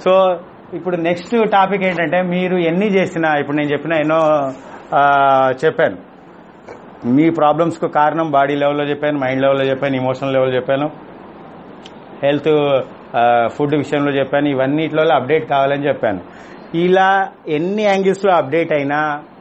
So ఇప్పుడు next topic ఏంటంటే మీరు ఎన్ని చేసినా ఇప్పుడు నేను చెప్పిన ఎన్నో ఆ, చెప్పాను మీ ప్రాబ్లమ్స్కు కారణం బాడీ లెవెల్లో చెప్పాను మైండ్ లెవెల్లో చెప్పాను ఇమోషనల్ లెవెల్ చెప్పాను హెల్త్ ఫుడ్ విషయంలో చెప్పాను ఇవన్నిటిలో అప్డేట్ కావాలని చెప్పాను ఇలా ఎన్ని యాంగిల్స్లో అప్డేట్ అయినా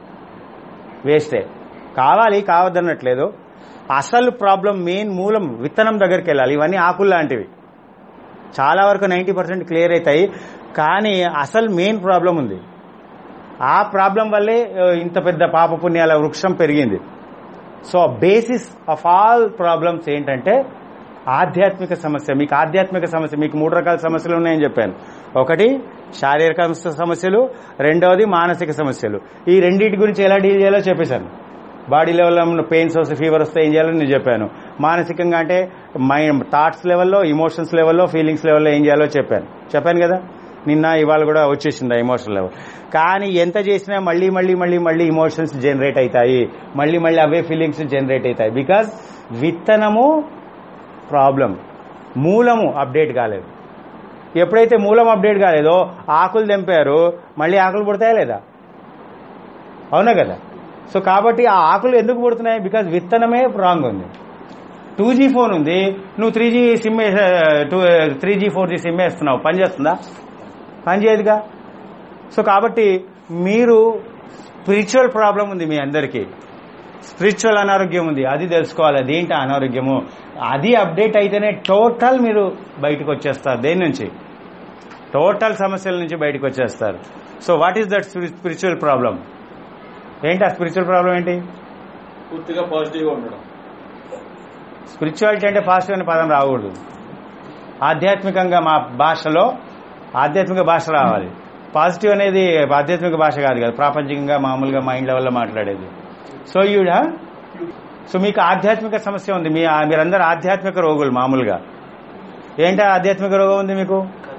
వేస్టే కావాలి కావద్దన్నట్లేదు అసలు ప్రాబ్లం మెయిన్ మూలం విత్తనం దగ్గరికి వెళ్ళాలి ఇవన్నీ ఆకులు లాంటివి చాలా వరకు నైంటీ పర్సెంట్ క్లియర్ అవుతాయి కానీ అసలు మెయిన్ ప్రాబ్లం ఉంది ఆ ప్రాబ్లం వల్లే ఆ, ఇంత పెద్ద పాపపుణ్యాల వృక్షం పెరిగింది so basis of all problems ఏంటంటే ఆధ్యాత్మిక సమస్య మీకు ఆధ్యాత్మిక సమస్య మీకు మూడు రకాల సమస్యలు ఉన్నాయని చెప్పాను ఒకటి శారీరక సమస్యలు రెండవది మానసిక సమస్యలు ఈ రెండింటి గురించి ఎలా డీల్ చేయాలో చెప్పేశాను బాడీ లెవెల్లో పెయిన్స్ వస్తే ఫీవర్ వస్తే ఏం చేయాలో నేను చెప్పాను మానసికంగా అంటే మైండ్ థాట్స్ లెవెల్లో ఇమోషన్స్ లెవెల్లో ఫీలింగ్స్ లెవెల్లో ఏం చేయాలో చెప్పాను చెప్పాను కదా నిన్న ఇవాళ కూడా వచ్చేసింది ఎమోషనల్ లెవెల్ కానీ ఎంత చేసినా మళ్ళీ మళ్ళీ మళ్ళీ మళ్ళీ ఇమోషన్స్ జనరేట్ అవుతాయి మళ్ళీ మళ్ళీ అవే ఫీలింగ్స్ జనరేట్ అవుతాయి బికాజ్ విత్తనము ప్రాబ్లం మూలము అప్డేట్ కాలేదు ఎప్పుడైతే మూలం అప్డేట్ కాలేదో ఆకులు తెంపారు మళ్ళీ ఆకులు పుడతాయా లేదా అవునా కదా సో కాబట్టి ఆ ఆకులు ఎందుకు పుడుతున్నాయి బికాజ్ విత్తనమే రాంగ్ ఉంది టూ జీ ఫోన్ ఉంది నువ్వు three G SIM two three G four G SIM వేస్తున్నావు పని చేస్తుందా పని చేయదుగా సో కాబట్టి మీరు స్పిరిచువల్ ప్రాబ్లం ఉంది మీ అందరికీ స్పిరిచువల్ అనారోగ్యం ఉంది అది తెలుసుకోవాలి అదేంటి అనారోగ్యము అది అప్డేట్ అయితేనే టోటల్ మీరు బయటకు వచ్చేస్తారు దేని నుంచి టోటల్ సమస్యల నుంచి బయటకు వచ్చేస్తారు so what is that spiritual problem ఏంటి ఆ స్పిరిచువల్ ప్రాబ్లం ఏంటి పూర్తిగా పాజిటివ్ గా ఉండడం స్పిరిచువాలిటీ అంటే పాజిటివ్ అనే పదం రాకూడదు ఆధ్యాత్మికంగా మా భాషలో ఆధ్యాత్మిక భాష రావాలి పాజిటివ్ అనేది ఆధ్యాత్మిక భాష కాదు కదా ప్రాపంచికంగా మామూలుగా మైండ్ లెవెల్లో మాట్లాడేది సో ఈవిడ సో మీకు ఆధ్యాత్మిక సమస్య ఉంది మీ మీరందరూ ఆధ్యాత్మిక రోగులు మామూలుగా ఏంటి ఆధ్యాత్మిక రోగం ఉంది మీకు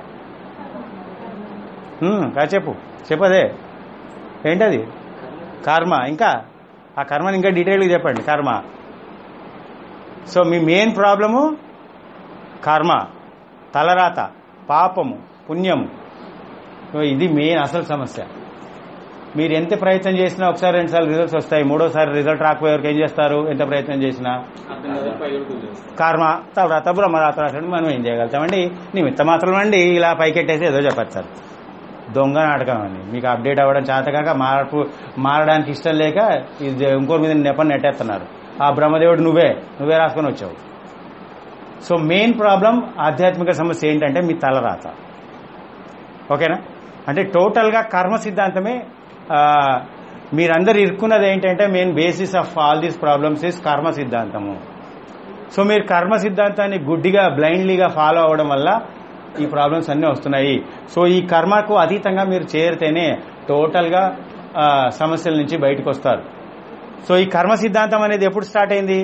హ్మ్, కా చెప్పు చెప్పదే ఏంటది కర్మ ఇంకా ఆ కర్మని ఇంకా డీటెయిల్గా చెప్పండి కర్మ సో మీ మెయిన్ ప్రాబ్లము కర్మ తలరాత పాపము పుణ్యము సో ఇది మెయిన్ అసలు సమస్య మీరు ఎంత ప్రయత్నం చేసినా ఒకసారి రెండుసార్లు రిజల్ట్స్ వస్తాయి మూడోసారి రిజల్ట్ రాకపోయేవరకు ఏం చేస్తారు ఎంత ప్రయత్నం చేసినా అర్థం కాదు పైకి చేస్తాం కర్మ తవ్రాత బ్రహ్మరాత రాసినట్టు మనం ఏం చేయగలుగుతామండి నిమిత్త మాత్రం అండి ఇలా పైకెట్టేసి ఏదో చెప్పచ్చు దొంగ నాటకం అండి మీకు అప్డేట్ అవ్వడం చేతకాక మార్పు మారడానికి ఇష్టం లేక ఇది ఇంకోరి మీద నెపని నెట్టేస్తున్నారు ఆ బ్రహ్మదేవుడు నువ్వే నువ్వే రాసుకొని వచ్చావు సో మెయిన్ ప్రాబ్లం ఆధ్యాత్మిక సమస్య ఏంటంటే మీ తలరాత ఓకేనా అంటే టోటల్గా కర్మ సిద్ధాంతమే ఆ, మీరందరు ఇరుక్కున్నది ఏంటంటే main basis of all these problems is karma సిద్ధాంతము సో మీరు కర్మ సిద్ధాంతాన్ని గుడ్డిగా బ్లైండ్లీగా ఫాలో అవ్వడం వల్ల ఈ ప్రాబ్లమ్స్ అన్నీ వస్తున్నాయి సో ఈ కర్మకు అతీతంగా మీరు చేరితేనే టోటల్గా ఆ, సమస్యల నుంచి బయటకు వస్తారు సో ఈ కర్మ సిద్ధాంతం అనేది ఎప్పుడు స్టార్ట్ అయింది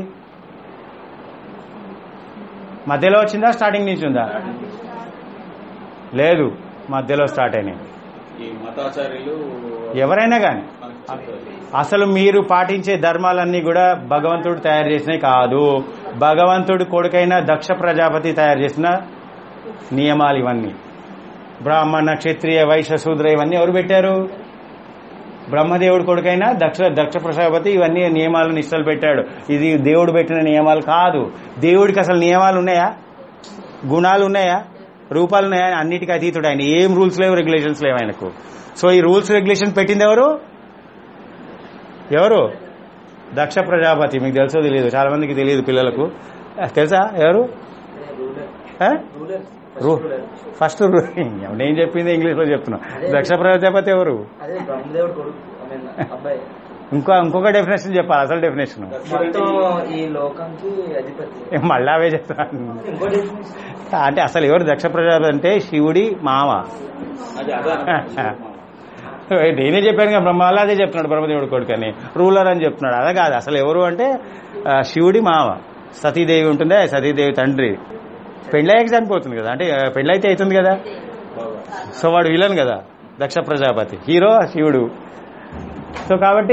మధ్యలో వచ్చిందా స్టార్టింగ్ నుంచి ఉందా లేదు మధ్యలో స్టార్ట్ అయినాయి ఈ మతాచార్యులు ఎవరైనా కానీ మనకు చెప్తారు అసలు మీరు పాటించే ధర్మాలన్నీ కూడా భగవంతుడు తయారు చేసినవి కాదు భగవంతుడు కొడుకైన దక్ష ప్రజాపతి తయారు చేసిన నియమాలు ఇవన్నీ బ్రాహ్మణ క్షత్రియ వైశ్య శూద్ర ఇవన్నీ ఎవరు పెట్టారు బ్రహ్మదేవుడు కొడుకైన దక్ష దక్ష ప్రజాపతి ఇవన్నీ నియమాలు నిష్టలు పెట్టాడు ఇది దేవుడు పెట్టిన నియమాలు కాదు దేవుడికి అసలు నియమాలు ఉన్నాయా గుణాలు ఉన్నాయా రూపాలు ఉన్నాయా అన్నిటికీ అతీతుడు ఆయన ఏం రూల్స్ లేవు రెగ్యులేషన్స్ లేవు ఆయనకు సో ఈ రూల్స్ రెగ్యులేషన్ పెట్టింది ఎవరు ఎవరు దక్ష ప్రజాపతి మీకు తెలుసో తెలియదు చాలా మందికి తెలియదు పిల్లలకు ఆ, తెలుసా ఎవరు ఆ? రూ ఫస్ట్ రూ- నేను చెప్పింది ఇంగ్లీష్లో చెప్తున్నా దక్ష ప్రజాపతి ఎవరు అదే బ్రహ్మదేవుడు కొడుకు I mean, అబ్బాయి ఇంకో ఇంకొక డెఫినేషన్ చెప్పాలి అసలు డెఫినేషన్ మొత్తం ఈ లోకంకి అధిపతి మళ్ళా అవే చెప్తాను ఇంకో definition. అంటే అసలు ఎవరు దక్ష ప్రజాపతి అంటే శివుడి మామ అది అదే నేనే చెప్పాను కదా బ్రహ్మ అదే చెప్తున్నాడు బ్రహ్మదేవుడు కొడుకు అని రూలర్ అని చెప్తున్నాడు అదే కాదు అసలు ఎవరు అంటే ఆ, శివుడి మామ సతీదేవి ఉంటుందే సతీదేవి తండ్రి పెళ్ళయ్యాక చనిపోతుంది కదా అంటే ఆ, పెళ్ళైతే అవుతుంది కదా సో వాడు విలన్ కదా దక్ష ప్రజాపతి హీరో శివుడు సో కాబట్టి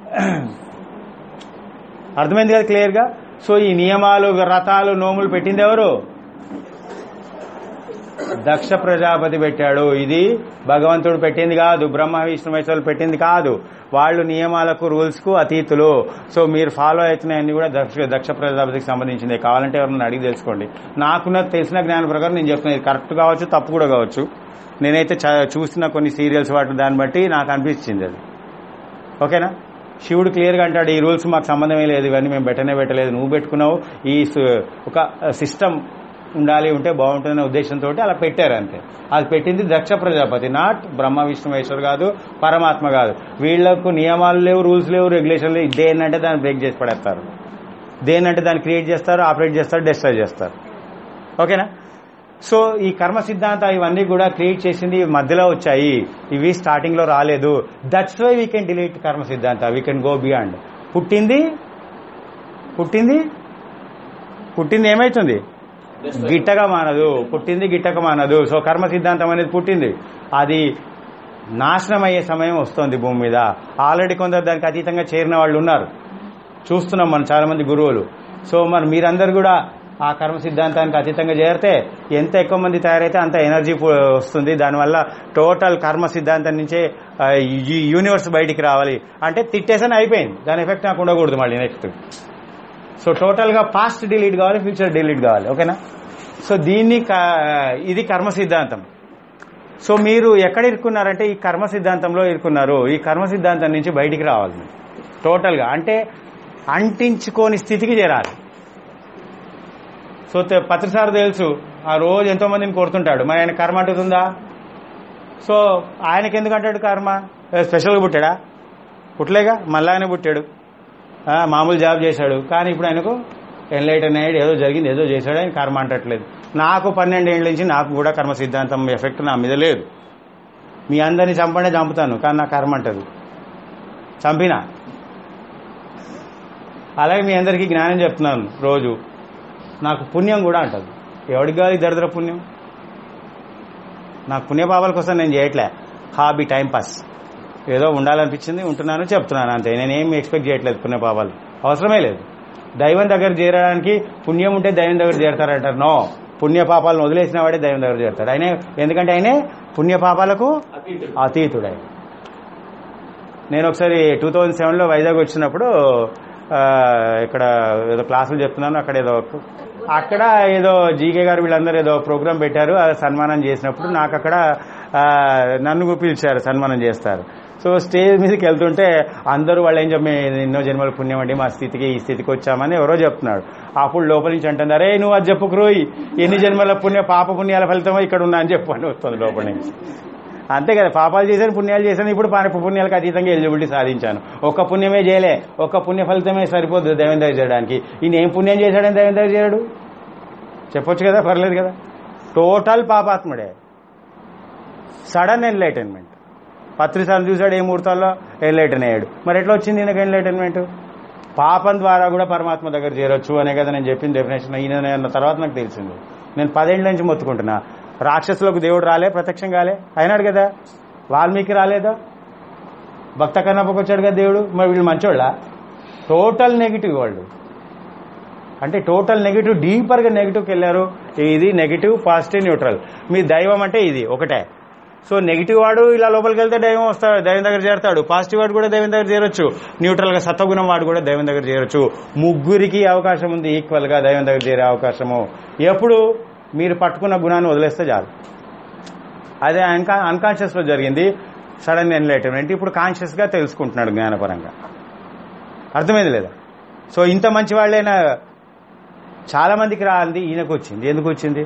అర్థమైంది కదా క్లియర్గా సో ఈ నియమాలు రథాలు నోములు పెట్టింది ఎవరు దక్ష ప్రజాపతి పెట్టాడు ఇది భగవంతుడు పెట్టింది కాదు బ్రహ్మ విష్ణు మహేశ్వరులు పెట్టింది కాదు వాళ్ళు నియమాలకు రూల్స్ కు అతీతులు సో మీరు ఫాలో అవుతున్నాయన్నీ కూడా దక్ష దక్ష ప్రజాపతికి సంబంధించింది కావాలంటే ఎవరన్నా అడిగి తెలుసుకోండి నాకున్న తెలిసిన జ్ఞానం ప్రకారం నేను చెప్తున్నాను ఇది కరెక్ట్ కావచ్చు తప్పు కూడా కావచ్చు నేనైతే చ- చూసిన కొన్ని సీరియల్స్ వాటి దాన్ని బట్టి నాకు అనిపించింది అది ఓకేనా శివుడు క్లియర్గా అంటాడు ఈ రూల్స్ మాకు సంబంధమే లేదు ఇవన్నీ మేము పెట్టనే పెట్టలేదు నువ్వు పెట్టుకున్నావు ఈ సు- ఒక సిస్టమ్ ఉండాలి ఉంటే బాగుంటుందనే ఉద్దేశంతో అలా పెట్టారు అంతే అది పెట్టింది దక్ష ప్రజాపతి నాట్ బ్రహ్మ విష్ణు మహేశ్వర్ కాదు పరమాత్మ కాదు వీళ్లకు నియమాలు లేవు రూల్స్ లేవు రెగ్యులేషన్ లేవు దేన్నంటే దాన్ని బ్రేక్ చేసి పడేస్తారు దేన్నంటే దాన్ని క్రియేట్ చేస్తారు ఆపరేట్ చేస్తారు డిస్ట్రాయ్ చేస్తారు ఓకేనా సో ఈ కర్మ సిద్ధాంత ఇవన్నీ కూడా క్రియేట్ చేసింది ఇవి మధ్యలో వచ్చాయి ఇవి స్టార్టింగ్ లో రాలేదు that's why we can delete karma సిద్ధాంత వీ కెన్ గో బియాండ్ పుట్టింది పుట్టింది పుట్టింది ఏమైతుంది గిట్టగా మానదు పుట్టింది గిట్టక మానదు సో కర్మ సిద్ధాంతం అనేది పుట్టింది అది నాశనం అయ్యే సమయం వస్తుంది భూమి మీద ఆల్రెడీ కొందరు దానికి అతీతంగా చేరిన వాళ్ళు ఉన్నారు చూస్తున్నాం మనం చాలా మంది గురువులు సో మరి మీరందరూ కూడా ఆ కర్మ సిద్ధాంతానికి అతీతంగా చేరితే ఎంత ఎక్కువ మంది తయారైతే అంత ఎనర్జీ పు- వస్తుంది దానివల్ల టోటల్ కర్మ సిద్ధాంతం నుంచే ఆ, ఈ యూనివర్స్ బయటికి రావాలి అంటే తిట్టేసని అయిపోయింది దాని ఎఫెక్ట్ నాకు ఉండకూడదు మళ్ళీ నెక్స్ట్ సో టోటల్ గా పాస్ట్ డిలీట్ కావాలి ఫ్యూచర్ డిలీట్ కావాలి ఓకేనా సో దీన్ని క- ఇది కర్మ సిద్ధాంతం సో మీరు ఎక్కడ ఇరుక్కున్నారంటే ఈ కర్మ సిద్ధాంతంలో ఇరుక్కున్నారు ఈ కర్మ సిద్ధాంతం నుంచి బయటికి రావాలి మీరు. టోటల్గా అంటే అంటించుకోని స్థితికి చేరాలి సో తె- పత్రిసారి తెలుసు ఆ రోజు ఎంతో మందిని కొడుతుంటాడు మరి ఆయన కర్మ అంటుతుందా సో ఆయనకి ఎందుకు అంటాడు కర్మ ఏ, స్పెషల్గా పుట్టాడా పుట్టలేగా మళ్ళీ ఆయన పుట్టాడు ఆ, మామూలు జాబ్ చేశాడు కానీ ఇప్పుడు ఆయనకు ఎన్లైటన్ అయ్యాడు ఏదో జరిగింది ఏదో చేశాడు ఆయన కర్మ అంటట్లేదు నాకు పన్నెండు ఏళ్ళ నుంచి నాకు కూడా కర్మ సిద్ధాంతం ఎఫెక్ట్ నా మీద లేదు మీ అందరినీ చంపనే చంపుతాను కానీ నా కర్మ అంటది చంపినా అలాగే మీ అందరికీ జ్ఞానం చెప్తున్నాను రోజు నాకు పుణ్యం కూడా అంటది ఎవడికి కాదు ఈ దరిద్ర పుణ్యం నాకు పుణ్యపాపాల కోసం నేను చేయట్లే హాబీ టైం పాస్ ఏదో ఉండాలనిపించింది ఉంటున్నాను చెప్తున్నాను అంతే నేనేం ఎక్స్పెక్ట్ చేయట్లేదు పుణ్యపాపాలు అవసరమే లేదు దైవం దగ్గర చేరడానికి పుణ్యం ఉంటే దైవం దగ్గర చేరతారంటారు నో పుణ్యపాపాలను వదిలేసిన వాడే దైవం దగ్గర చేరతాడు ఆయనే ఎందుకంటే ఆయనే పుణ్యపాపాలకు అతీతుడు అతీతుడే నేను ఒకసారి టూ థౌజండ్ సెవెన్లో వైజాగ్ వచ్చినప్పుడు ఆ, ఇక్కడ ఏదో క్లాసులు చెప్తున్నాను అక్కడ ఏదో అక్కడ ఏదో జీకే గారు వీళ్ళందరూ ఏదో ప్రోగ్రామ్ పెట్టారు ఆ సన్మానం చేసినప్పుడు నాకు అక్కడ ఆ, నన్ను పిలిచారు సన్మానం చేస్తారు సో స్టేజ్ మీదకి వెళ్తుంటే అందరూ వాళ్ళు ఏం చెప్పి ఎన్నో జన్మల పుణ్యం అండి మా స్థితికి ఈ స్థితికి వచ్చామని ఎవరో చెప్తున్నాడు అప్పుడు లోపల నుంచి అంటుంది అరే నువ్వు అది చెప్పుకు రోయ్ ఎన్ని జన్మల పుణ్య పాప పుణ్యాల ఫలితమో ఇక్కడ ఉన్నా అని చెప్పు అని వస్తుంది లోపల నుంచి అంతే కదా పాపాలు చేశాను పుణ్యాలు చేశాను ఇప్పుడు పాప పుణ్యాలకు అతీతంగా ఎలిజిబిలిటీ సాధించాను ఒక్క పుణ్యమే చేయలే ఒక్క పుణ్య ఫలితమే సరిపోతుంది దైవం దగ్గర చేయడానికి ఈయన ఏం పుణ్యం చేశాడని దైవం దగ్గర చేయడు చెప్పొచ్చు కదా పర్లేదు కదా టోటల్ పాపాత్ముడే సడన్ ఎన్లైటన్మెంట్ పత్రిసార్లు చూశాడు ఏ ముహూర్తాల్లో ఎన్లైటన్ అయ్యాడు మరి ఎట్లా వచ్చింది ఈయనకు ఎన్లైటన్మెంట్ పాపం ద్వారా కూడా పరమాత్మ దగ్గర చేరొచ్చు అనే కదా నేను చెప్పిన డెఫినేషన్ ఈయన అన్న తర్వాత నాకు తెలిసింది నేను పదేళ్ల నుంచి మొత్తుకుంటున్నా రాక్షసులకు దేవుడు రాలే ప్రత్యక్షం కాలే అయినాడు కదా వాల్మీకి రాలేదా భక్త కన్నప్పకి వచ్చాడు కదా దేవుడు మరి వీళ్ళు మంచోళ్ళ టోటల్ నెగిటివ్ వాళ్ళు అంటే టోటల్ నెగిటివ్ డీపర్గా నెగిటివ్కి వెళ్ళారు ఇది నెగిటివ్ పాజిటివ్ న్యూట్రల్ మీ దైవం అంటే ఇది ఒకటే సో నెగిటివ్ వాడు ఇలా లోపలికి వెళ్తే దైవం వస్తాడు దైవం దగ్గర చేరతాడు పాజిటివ్ వాడు కూడా దైవం దగ్గర చేరొచ్చు న్యూట్రల్ గా సత్వగుణం వాడు కూడా దైవం దగ్గర చేరొచ్చు ముగ్గురికి అవకాశం ఉంది ఈక్వల్ గా దైవం దగ్గర చేరే అవకాశము ఎప్పుడు మీరు పట్టుకున్న గుణాన్ని వదిలేస్తే చాలు అదే అన్కా అన్కాన్షియస్ లో జరిగింది సడన్ ఎన్లైటన్మెంట్ ఇప్పుడు కాన్షియస్ గా తెలుసుకుంటున్నాడు జ్ఞానపరంగా అర్థమైంది లేదా సో ఇంత మంచి వాళ్ళైనా చాలా మందికి రాంది ఈయనకు వచ్చింది ఎందుకు వచ్చింది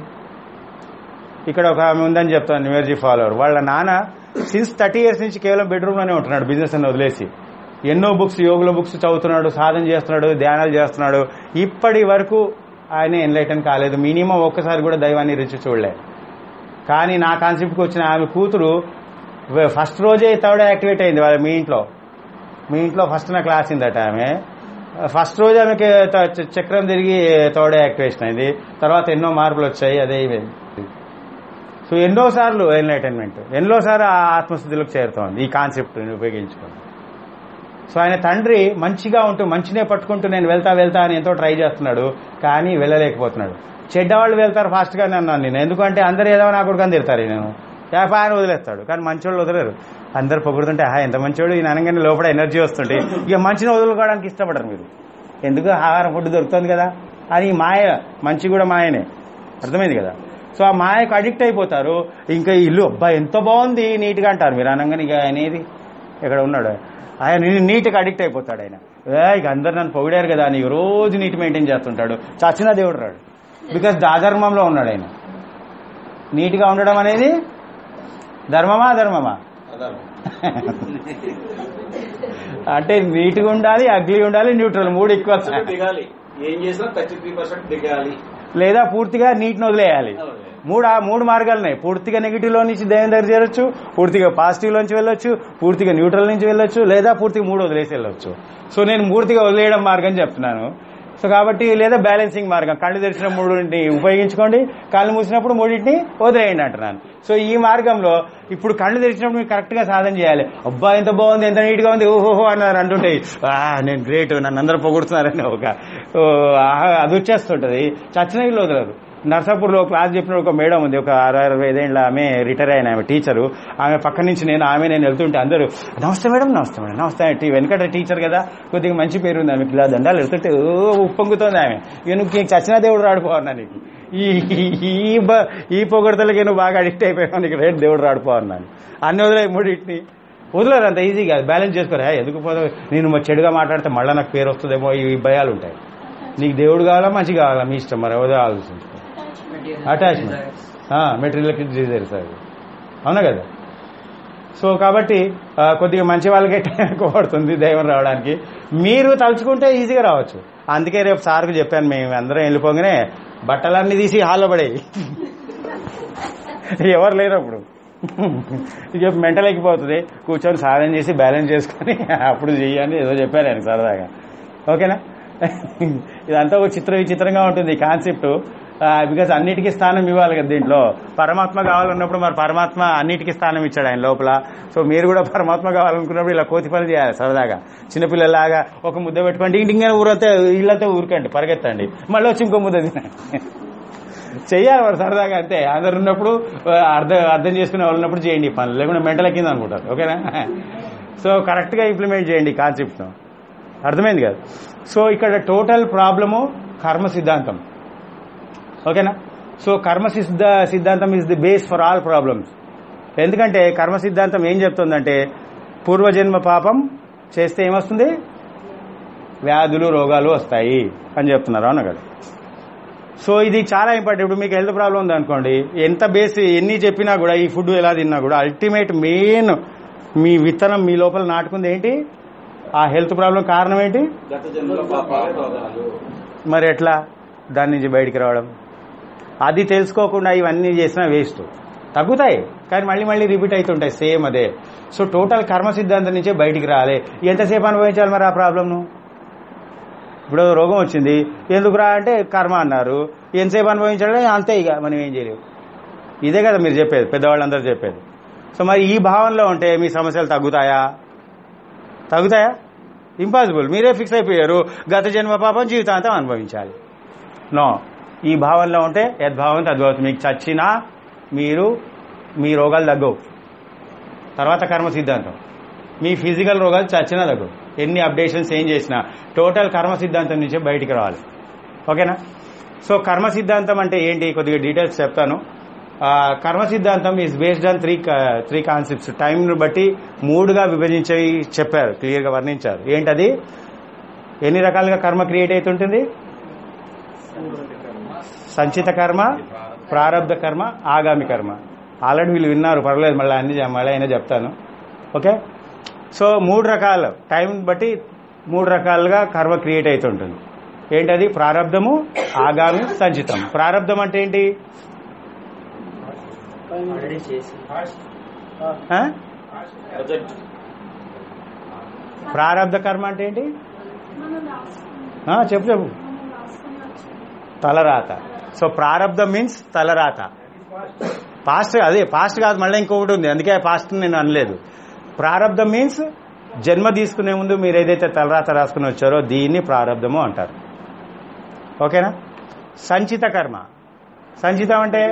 ఇక్కడ ఒక ఆమె ఉందని చెప్తాను న్యూఎర్జీ ఫాలోవర్ వాళ్ళ నాన్న సిన్స్ థర్టీ ఇయర్స్ నుంచి కేవలం బెడ్రూమ్ లోనే ఉంటున్నాడు బిజినెస్ అని వదిలేసి ఎన్నో బుక్స్ యోగుల బుక్స్ చదువుతున్నాడు సాధన చేస్తున్నాడు ధ్యానాలు చేస్తున్నాడు ఇప్పటి వరకు ఆయన ఎన్లైటన్ కాలేదు మినిమం ఒక్కసారి కూడా దైవాన్ని రుచి చూడలే కానీ నా కాన్సెప్ట్కి వచ్చిన ఆమె కూతురు ఫస్ట్ రోజే థర్డ్ యాక్టివేట్ అయింది వాళ్ళ మీ ఇంట్లో మీ ఇంట్లో ఫస్ట్ నా క్లాస్ ఇందట ఆమె ఫస్ట్ రోజు ఆమెకి త- చ- చక్రం తిరిగి థర్డ్ యాక్టివేషన్ అయింది తర్వాత ఎన్నో మార్పులు వచ్చాయి అదే ఇవేంది సో ఎన్నో సార్లు ఎన్లైటన్మెంట్ ఎన్నోసార్లు ఆ ఆత్మస్థితిలోకి చేరుతోంది ఈ కాన్సెప్ట్ ఉపయోగించుకొని సో ఆయన తండ్రి మంచిగా ఉంటూ మంచినే పట్టుకుంటూ నేను వెళ్తా వెళ్తా అని ఎంతో ట్రై చేస్తున్నాడు కానీ వెళ్ళలేకపోతున్నాడు చెడ్డవాళ్ళు వెళ్తారు ఫాస్ట్గానే అన్నాను నేను ఎందుకంటే అందరు ఏదో నా కొడుకు తిడతారు నేను వ్యాపారం వదిలేస్తాడు కానీ మంచోళ్ళు వదలరు అందరు పొగుడుతుంటే ఆహా ఎంత మంచోడు ఈ అనగానే లోపల ఎనర్జీ వస్తుంటే ఇక మంచిని వదులుకోవడానికి ఇష్టపడరు మీరు ఎందుకు ఆహారం ఫుడ్ దొరుకుతుంది కదా అది మాయ మంచి కూడా మాయనే అర్థమైంది కదా సో ఆ మాయకు అడిక్ట్ అయిపోతారు ఇంకా ఈ ఇల్లు అబ్బా ఎంత బాగుంది నీట్గా అంటారు మీరు అనగానే ఇక అనేది ఇక్కడ ఉన్నాడు ఆయన నీట్గా అడిక్ట్ అయిపోతాడు ఆయన ఏ ఇక అందరు నన్ను పొగిడారు కదా నీకు రోజు నీట్ మెయింటైన్ చేస్తుంటాడు చచ్చిన దేవుడు రాడు బికాస్ దాధర్మంలో ఉన్నాడు ఆయన నీట్గా ఉండడం అనేది ధర్మమా ధర్మమా అధర్మం అంటే నీట్గా ఉండాలి అగ్లీ ఉండాలి న్యూట్రల్ మూడు ఎక్కువ దిగాలి ఏం చేసినా థర్టీ త్రీ పర్సెంట్ దిగాలి లేదా పూర్తిగా నీటిని వదిలేయాలి మూడు ఆ మూడు మార్గాలు ఉన్నాయి పూర్తిగా నెగిటివ్ లో నుంచి దేవుని దగ్గర చేరొచ్చు పూర్తిగా పాజిటివ్ లోంచి వెళ్ళొచ్చు పూర్తిగా న్యూట్రల్ నుంచి వెళ్ళొచ్చు లేదా పూర్తిగా మూడు వదిలేసి వెళ్ళొచ్చు సో నేను పూర్తిగా వదిలేయడం మార్గం చెప్తున్నాను సో కాబట్టి లేదా బ్యాలెన్సింగ్ మార్గం కళ్ళు తెరిచిన మూడింటిని ఉపయోగించుకోండి కళ్ళు మూసినప్పుడు మూడింటిని వదిలేయండి అంటున్నాను సో ఈ మార్గంలో ఇప్పుడు కళ్ళు తెరిచినప్పుడు మీరు కరెక్ట్ గా సాధన చేయాలి అబ్బా ఎంత బాగుంది ఎంత నీట్ గా ఉంది ఓహోహో అన్నారు అంటుంటే ఆ నేను గ్రేట్ నన్ను అందరూ పొగుడుతున్నారని ఒక ఓ, ఆహా, అది వచ్చేస్తుంటది చచ్చిన ఇల్లు వదలరు నర్సాపూర్లో క్లాస్ చెప్పిన ఒక మేడం ఉంది ఒక అరవై అరవై ఐదేళ్ళ ఆమె రిటైర్ అయిన ఆమె టీచరు ఆమె పక్క నుంచి నేను ఆమె నేను వెళ్తుంటే అందరూ నమస్తే మేడం నమస్తే మేడం నమస్తే అంటే వెనకట టీచర్ కదా కొద్దిగా మంచి పేరు ఉంది ఆమెకి ఇలా దండాలు వెళ్తుంటే ఓ ఉప్పొంగుతోంది ఆమె ఇక నువ్వు నీకు చచ్చిన దేవుడు రాడిపోవన్నా నీకు ఈ ఈ బ- ఈ పొగడతలకి నువ్వు బాగా అడిక్ట్ అయిపోయావు నీకు రేటు దేవుడు రాడిపోవన్నాను అన్ని వదిలే మూడింటిని వదిలేరు అంత ఈజీగా బ్యాలెన్స్ చేసుకోరా ఎందుకు పోతావు నేను మా చెడుగా మాట్లాడితే మళ్ళీ నాకు పేరు వస్తుందేమో ఈ భయాలు ఉంటాయి నీకు దేవుడు కావాలా మంచి కావాలా మీ ఇష్టం మరి ఎవరో ఆలోచించుకో అటాచ్మెంట్ మెటీరియల్ డిజైర్స్ అది అవునా కదా సో కాబట్టి ఆ, కొద్దిగా మంచి వాళ్ళకే ఎక్కువ పడుతుంది దైవం రావడానికి మీరు తలుచుకుంటే ఈజీగా రావచ్చు అందుకే రేపు సార్కు చెప్పాను మేము అందరం వెళ్ళిపోగానే బట్టలన్నీ తీసి హాల్లో పడేయి ఎవరు లేరు అప్పుడు ఇక మెంటల్ ఎక్కిపోతుంది కూర్చొని సాధన చేసి బ్యాలెన్స్ చేసుకొని అప్పుడు చెయ్యని ఏదో చెప్పాను నేను సరదాగా ఓకేనా ఇదంతా ఒక చిత్ర విచిత్రంగా ఉంటుంది కాన్సెప్ట్ బికాస్ అన్నిటికీ స్థానం ఇవ్వాలి కదా దీంట్లో పరమాత్మ కావాలన్నప్పుడు మరి పరమాత్మ అన్నిటికీ స్థానం ఇచ్చాడు ఆయన లోపల సో మీరు కూడా పరమాత్మ కావాలనుకున్నప్పుడు ఇలా కోతి పని చేయాలి సరదాగా చిన్నపిల్లలాగా ఒక ముద్ద పెట్టుకోండి ఇంటింగ్ ఊరంతా ఇల్లంతా ఊరికండి పరిగెత్తండి మళ్ళీ వచ్చి ఇంకో ముద్ద తినండి చెయ్యాలి మరి సరదాగా అంతే అందరు ఉన్నప్పుడు ఆ, అర్థం అర్థం చేసుకునే వాళ్ళు ఉన్నప్పుడు చేయండి ఈ పనులు లేకుంటే మెంటల్ ఎక్కింది అనుకుంటారు ఓకేనా సో కరెక్ట్గా ఇంప్లిమెంట్ చేయండి కాన్సెప్ట్ను అర్థమైంది కదా సో ఇక్కడ టోటల్ ప్రాబ్లము కర్మ సిద్ధాంతం ఓకేనా సో కర్మ సిద్ధ సిద్ధాంతం is the base for all problems ఎందుకంటే కర్మ సిద్ధాంతం ఏం చెప్తుందంటే పూర్వజన్మ పాపం చేస్తే ఏమొస్తుంది వ్యాధులు రోగాలు వస్తాయి అని చెప్తున్నారు అవునా కదా సో ఇది చాలా ఇంపార్టెంట్ ఇప్పుడు మీకు హెల్త్ ప్రాబ్లం ఉంది అనుకోండి ఎంత బేస్ ఎన్ని చెప్పినా కూడా ఈ ఫుడ్ ఎలా తిన్నా కూడా అల్టిమేట్ మెయిన్ మీ విత్తనం మీ లోపల నాటుకుంది ఏంటి ఆ హెల్త్ ప్రాబ్లం కారణం ఏంటి గత జన్మల పాపాలు రోగాలు మరి ఎట్లా దాని నుంచి బయటికి రావడం అది తెలుసుకోకుండా ఇవన్నీ చేసినా వేస్ట్ తగ్గుతాయి కానీ మళ్ళీ మళ్ళీ రిపీట్ అవుతుంటాయి సేమ్ అదే సో టోటల్ కర్మ సిద్ధాంతం నుంచే బయటికి రాలే ఎంతసేపు అనుభవించాలి మరి ఆ ప్రాబ్లంను ఇప్పుడు రోగం వచ్చింది ఎందుకురా అంటే కర్మ అన్నారు ఎంతసేపు అనుభవించాలి అంతే ఇక మనం ఏం చేయలేము ఇదే కదా మీరు చెప్పేది పెద్దవాళ్ళందరూ చెప్పేది సో మరి ఈ భావనలో ఉంటే మీ సమస్యలు తగ్గుతాయా తగ్గుతాయా ఇంపాసిబుల్ మీరే ఫిక్స్ అయిపోయారు గత జన్మ పాపం జీవితాంతం అనుభవించాలి నో ఈ భావనలో ఉంటే యద్భావం తద్భవతి మీకు చచ్చినా మీరు మీ రోగాలు తగ్గవు తర్వాత కర్మ సిద్ధాంతం మీ ఫిజికల్ రోగాలు చచ్చినా తగ్గవు ఎన్ని అప్డేషన్స్ ఏం చేసినా టోటల్ కర్మ సిద్ధాంతం నుంచే బయటికి రావాలి ఓకేనా సో కర్మ సిద్ధాంతం అంటే ఏంటి కొద్దిగా డీటెయిల్స్ చెప్తాను ఆ, కర్మ సిద్ధాంతం is based on three three concepts టైంను బట్టి మూడుగా విభజించి చెప్పారు క్లియర్గా వర్ణించారు ఏంటది ఎన్ని రకాలుగా కర్మ క్రియేట్ అవుతుంటుంది సంచిత కర్మ ప్రారంధ కర్మ ఆగామి కర్మ ఆల్రెడీ వీళ్ళు విన్నారు పర్లేదు మళ్ళీ అన్ని చె- మళ్ళీ అయినా చెప్తాను ఓకే సో మూడు రకాలు టైం బట్టి మూడు రకాలుగా కర్మ క్రియేట్ అవుతుంటుంది ఏంటది ప్రారంధము ఆగామి సంచితం ప్రారంధం అంటే ఏంటి ఆల్రెడీ చేసి ఆ? ప్రజెంట్ ప్రారంధ కర్మ అంటే ఏంటి మనం రాసుకున్నాం ఆ, చెప్పు చెప్పు మనం రాసుకుని వచ్చింది తలరాత సో ప్రారంధం మీన్స్ తలరాత పాస్ట్ అదే పాస్ట్ కాదు మళ్ళీ ఇంకొకటి ఉంది అందుకే పాస్ట్ నేను అనలేదు ప్రారంధం మీన్స్ జన్మ తీసుకునే ముందు మీరు ఏదైతే తలరాత రాసుకుని వచ్చారో దీన్ని ప్రారంధము అంటారు ఓకేనా సంచిత కర్మ సంచితం అంటే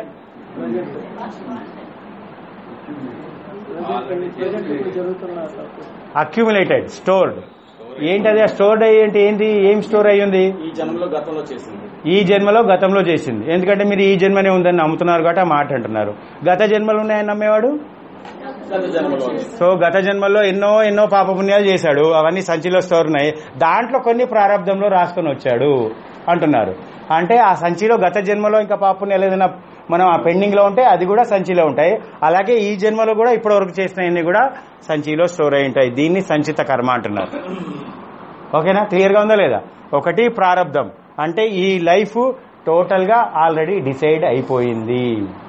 అక్యుములేటెడ్ స్టోర్డ్ ఏంటి అది స్టోర్డ్ అయ్యి ఏంటి ఏంటి ఏం స్టోర్ అయ్యింది ఈ జన్మలో గతంలో చేసింది ఈ జన్మలో గతంలో చేసింది ఎందుకంటే మీరు ఈ జన్మనే ఉందని నమ్ముతున్నారు కాబట్టి ఆ మాట అంటున్నారు గత జన్మలు ఉన్నాయని నమ్మేవాడు గత జన్మలో సో గత జన్మల్లో ఎన్నో ఎన్నో పాపపుణ్యాలు చేశాడు అవన్నీ సంచిలో స్టోర్ ఉన్నాయి దాంట్లో కొన్ని ప్రారంధంలో రాసుకొని వచ్చాడు అంటున్నారు అంటే ఆ సంచిలో గత జన్మలో ఇంకా పాపపుణ్యాలు ఏదైనా మనం ఆ పెండింగ్ లో ఉంటే అది కూడా సంచిలో ఉంటాయి అలాగే ఈ జన్మలో కూడా ఇప్పటి వరకు చేసినవన్నీ కూడా సంచిలో స్టోర్ అయి ఉంటాయి దీన్ని సంచిత కర్మ అంటున్నారు ఓకేనా క్లియర్ గా ఉందా లేదా ఒకటి ప్రారంధం అంటే ఈ లైఫ్ టోటల్ గా ఆల్రెడీ డిసైడ్ అయిపోయింది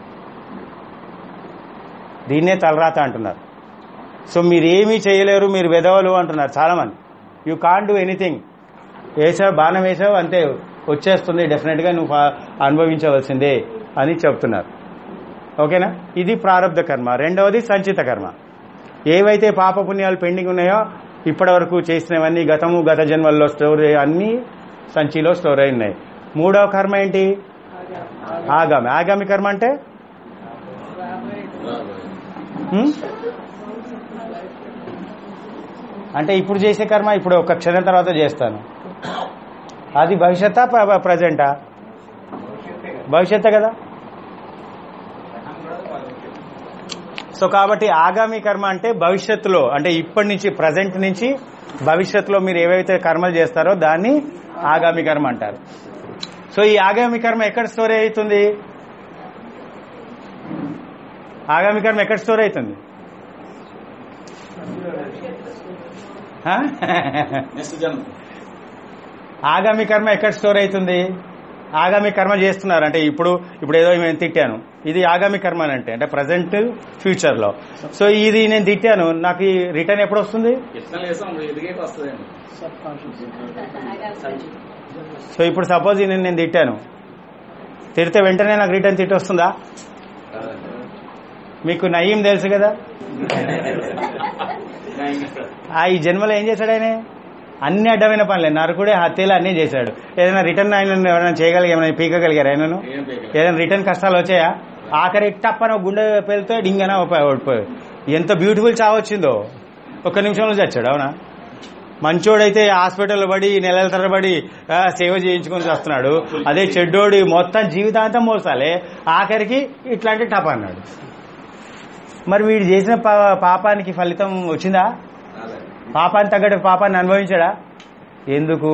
దీన్నే తలరాత అంటున్నారు సో మీరు ఏమీ చేయలేరు మీరు వెదవలు అంటున్నారు చాలా మంది యూ కాన్ డూ ఎనీథింగ్ వేసావు బాణం వేసావు అంతే వచ్చేస్తుంది డెఫినెట్ గా నువ్వు ఫా- అనుభవించవలసిందే అని చెప్తున్నారు ఓకేనా ఇది ప్రారంధ కర్మ రెండవది సంచిత కర్మ ఏవైతే పాపపుణ్యాలు పెండింగ్ ఉన్నాయో ఇప్పటి వరకు చేసినవన్నీ గతము గత జన్మల్లో స్టోర్ అయ్యి- అన్నీ సంచిలో స్టోర్ అయి ఉన్నాయి మూడవ కర్మ ఏంటి ఆగామి ఆగామి కర్మ అంటే హ్మ్? అంటే ఇప్పుడు చేసే కర్మ ఇప్పుడు ఒక క్షణం తర్వాత చేస్తాను అది భవిష్యత్తా ప్ర- ప్రజెంటా భవిష్యత్తే కదా సో కాబట్టి ఆగామి కర్మ అంటే భవిష్యత్తులో అంటే ఇప్పటి నుంచి ప్రజెంట్ నుంచి భవిష్యత్తులో మీరు ఏవైతే కర్మలు చేస్తారో దాన్ని ఆగామి కర్మ అంటారు సో ఈ ఆగామి కర్మ ఎక్కడ స్టోర్ అవుతుంది ఆగామి కర్మ ఎక్కడ స్టోర్ అవుతుంది ఆ? నెక్స్ట్ జన్మ ఆగామి కర్మ ఎక్కడ స్టోర్ అవుతుంది ఆగామి కర్మ చేస్తున్నారు అంటే ఇప్పుడు ఇప్పుడు ఏదో నేను తిట్టాను ఇది ఆగామి కర్మ అని అంటే అంటే ప్రజెంట్ ఫ్యూచర్ లో సో ఇది నేను తిట్టాను నాకు ఈ రిటర్న్ ఎప్పుడు వస్తుంది ఇట్లా వేసాం ఎదిగే వస్తుందండి సో ఇప్పుడు సపోజ్ నేను నేను తిట్టాను తిడితే వెంటనే నాకు రిటర్న్ తిట్టి వస్తుందా మీకు నయీం తెలుసు కదా ఆ ఈ జన్మలో ఏం చేశాడు ఆయన అన్ని అడ్డమైన పనులే నరకుడే హత్యలు అన్నీ చేశాడు ఏదైనా రిటర్న్ ఆయన ఎవరైనా చేయగలిగా ఏమైనా పీకగలిగారు ఆయనను ఏం పీకలేదు. ఏదైనా రిటర్న్ కష్టాలు వచ్చాయా ఆఖరి టప్పన గుండె పేలితే డింగన ఓడిపోయి ఎంత బ్యూటిఫుల్ చావచ్చిందో ఒక్క నిమిషంలో చచ్చాడు అవునా మంచోడైతే హాస్పిటల్ పడి నెలల తరబడి ఆ, సేవ చేయించుకొని వస్తున్నాడు అదే చెడ్డోడి మొత్తం జీవితాంతం మోసాలే ఆఖరికి ఇట్లాంటి టప్ అన్నాడు మరి వీడు చేసిన పా- పాపానికి ఫలితం వచ్చిందా రాలేదు. పాపాన్ని తగ్గట్టు పాపాన్ని అనుభవించాడా ఎందుకు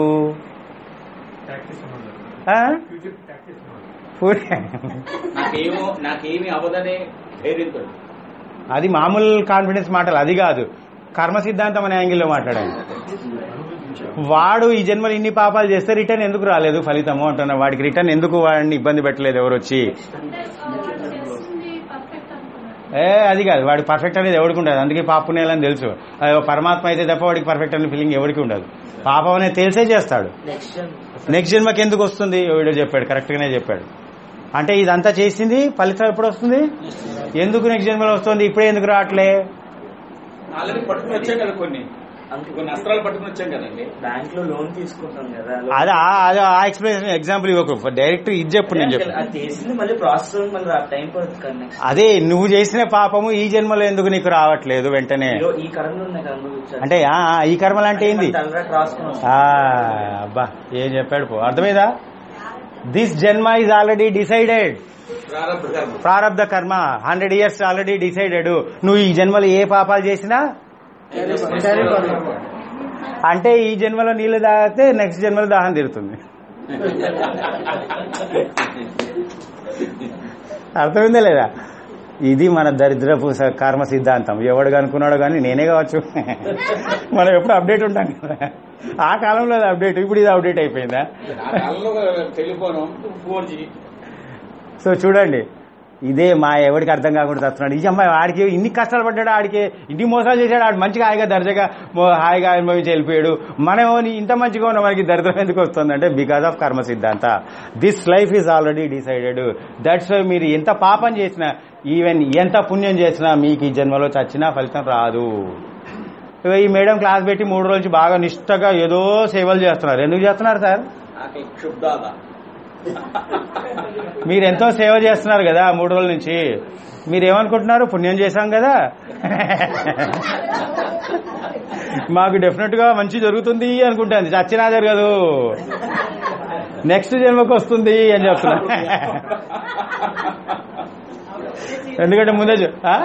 ఆ? పూరి- నాకేమో నాకేమి అవ్వదనే ధైర్యంతో అది మామూలు కాన్ఫిడెన్స్ మాటలు అది కాదు కర్మ సిద్ధాంతం అనే యాంగిల్లో మాట్లాడాను వాడు ఈ జన్మలో ఇన్ని పాపాలు చేస్తే రిటర్న్ ఎందుకు రాలేదు ఫలితము అంటున్నా వాడికి రిటర్న్ ఎందుకు వాడిని ఇబ్బంది పెట్టలేదు ఎవరు వచ్చి అంటే వాడు చేస్తుంది పర్ఫెక్ట్ అనుకున్నాడు ఏ అది కాదు వాడి పర్ఫెక్ట్ అనేది ఎవరికి ఉండదు అందుకే పాపుణ్యాలని తెలుసు అది పరమాత్మ అయితే తప్ప వాడికి పర్ఫెక్ట్ అనే ఫీలింగ్ ఎవరికి ఉండదు పాపం అనేది తెలిసే చేస్తాడు నెక్స్ట్ నెక్స్ట్ జన్మకి ఎందుకు వస్తుంది వీడియో చెప్పాడు కరెక్ట్ గానే చెప్పాడు అంటే ఇదంతా చేసింది ఫలితం ఎప్పుడు వస్తుంది ఎందుకు నెక్స్ట్ జన్మలో వస్తుంది ఇప్పుడే ఎందుకు రావట్లే ఆల్రెడీ పట్టుకుని వచ్చాం కదా కొన్ని కొన్ని అస్త్రాలు పట్టుకుని వచ్చాం కదండి బ్యాంక్ లో లోన్ తీసుకుంటాం కదా అది ఆ- అది ఆ ఎక్స్ప్లెనేషన్ ఎగ్జాంపుల్ ఇవ్వకు డైరెక్ట్ ఇది చెప్పు నేను చెప్పు అది చేసింది మళ్ళీ ప్రాసెస్ మళ్ళీ టైం పడుతుంది కదా నెక్స్ట్ అదే నువ్వు చేసిన పాపము ఈ జన్మలో ఎందుకు నీకు రావట్లేదు వెంటనే ఈ కరెంట్ ఉన్నాయి కదా అనుభవించాలి అంటే ఆ, ఆ, ఈ కర్మలు అంటే ఏంది తలరాట్ రాసుకుని వస్తాం. ఆ, అబ్బా ఏం చెప్పాడు పో అర్థమైందా దిస్ జన్మ ఇస్ ఆల్రెడీ డిసైడెడ్ ప్రారంభ కర్మ ప్రారంధ కర్మ హండ్రెడ్ ఇయర్స్ ఆల్రెడీ డిసైడెడ్ నువ్వు ఈ జన్మలో ఏ పాపాలు చేసినా అంటే ఈ జన్మలో నీళ్లు తాగితే నెక్స్ట్ జన్మలో దాహం తీరుతుంది అర్థమైందా లేదా ఇది మన దరిద్రపు స- కర్మ సిద్ధాంతం ఎవడు అనుకున్నాడో కానీ నేనే కావచ్చు మనం ఎప్పుడు అప్డేట్ ఉంటాం కదా ఆ కాలంలో అది అప్డేట్ ఇప్పుడు ఇది అప్డేట్ అయిపోయిందా ఆ కాలంలో టెలిఫోన్ ఫోర్ జీ సో చూడండి ఇదే మా ఎవరికి అర్థం కాకుండా చస్తున్నాడు ఈ అమ్మాయి ఆడికి ఇన్ని కష్టాలు పడ్డాడు ఆడికి ఇన్ని మోసాలు చేశాడు ఆడు మంచిగా హాయిగా దర్జాగా మో- హాయిగా అనుభవించి వెళ్ళిపోయాడు మనం ఇంత మంచిగా ఉన్న మనకి దరిద్రం ఎందుకు వస్తుంది అంటే బికాస్ ఆఫ్ కర్మ సిద్ధాంత this life is already decided that's why మీరు ఎంత పాపం చేసినా ఈవెన్ ఎంత పుణ్యం చేసినా మీకు ఈ జన్మలో చచ్చినా ఫలితం రాదు ఇగో ఈ మేడం క్లాస్ పెట్టి మూడు రోజులు నుంచి బాగా నిష్టగా ఏదో సేవలు చేస్తున్నారు ఎందుకు చేస్తున్నారు సార్ ఆకలి క్షుబ్దాత మీరు ఎంతో సేవ చేస్తున్నారు కదా మూడు రోజుల నుంచి మీరు ఏమనుకుంటున్నారు పుణ్యం చేశాం కదా మాకు డెఫినెట్ గా మంచి జరుగుతుంది అనుకుంటుంది చచ్చినా జరగదు నెక్స్ట్ జన్మకు వస్తుంది అని చెప్తున్నా ఎందుకంటే ముందే చె- ఆ?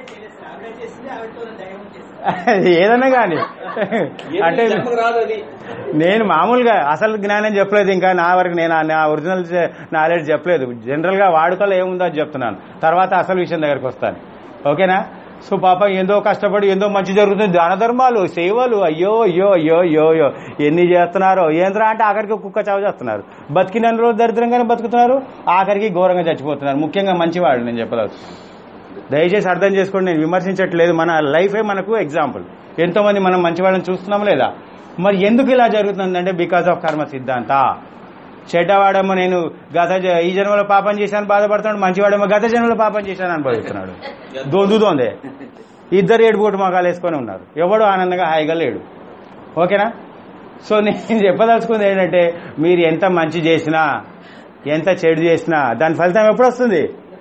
ఏదన్నా కానీ అంటే అంటే రాదు అది నేను మామూలుగా అసలు జ్ఞానం చెప్పలేదు ఇంకా నా వరకు నేను నా ఒరిజినల్ నాలెడ్జ్ చెప్పలేదు జనరల్ గా వాడుకలో ఏముందో అది చెప్తున్నాను తర్వాత అసలు విషయం దగ్గరకు వస్తాను ఓకేనా సో పాప ఏందో కష్టపడి ఏందో మంచి జరుగుతుంది దాన ధర్మాలు సేవలు అయ్యో అయ్యో అయ్యో అయ్యో అయ్యో ఎన్ని చేస్తున్నారో ఏంద్రా అంటే ఆఖరికి కుక్క చావు చేస్తున్నారు బతికిన రోజు దరిద్రంగానే బతుకుతున్నారు ఆఖరికి ఘోరంగా చచ్చిపోతున్నారు ముఖ్యంగా మంచివాళ్ళు నేను చెప్పదలుచు దయచేసి అర్థం చేసుకోండి నేను విమర్శించట్లేదు మన లైఫే మనకు ఎగ్జాంపుల్ ఎంతో మంది మనం మంచి వాళ్ళని చూస్తున్నాం లేదా మరి ఎందుకు ఇలా జరుగుతుందంటే బికాస్ ఆఫ్ కర్మ సిద్ధాంత చెడ్డవాడేమో నేను గత జ- ఈ జన్మలో పాపం చేశాను బాధపడుతున్నాడు మంచివాడేమో గత జన్మలో పాపం చేశాను అనుభవిస్తున్నాడు దొందుతోందే ఇద్దరు ఏడుపోటు మొగాలు వేసుకొని ఉన్నారు ఎవడు ఆనందంగా హాయిగా లేడు ఓకేనా సో నేను చెప్పదలుచుకుంది ఏంటంటే మీరు ఎంత మంచి చేసినా ఎంత చెడు చేసినా దాని ఫలితం ఎప్పుడు వస్తుంది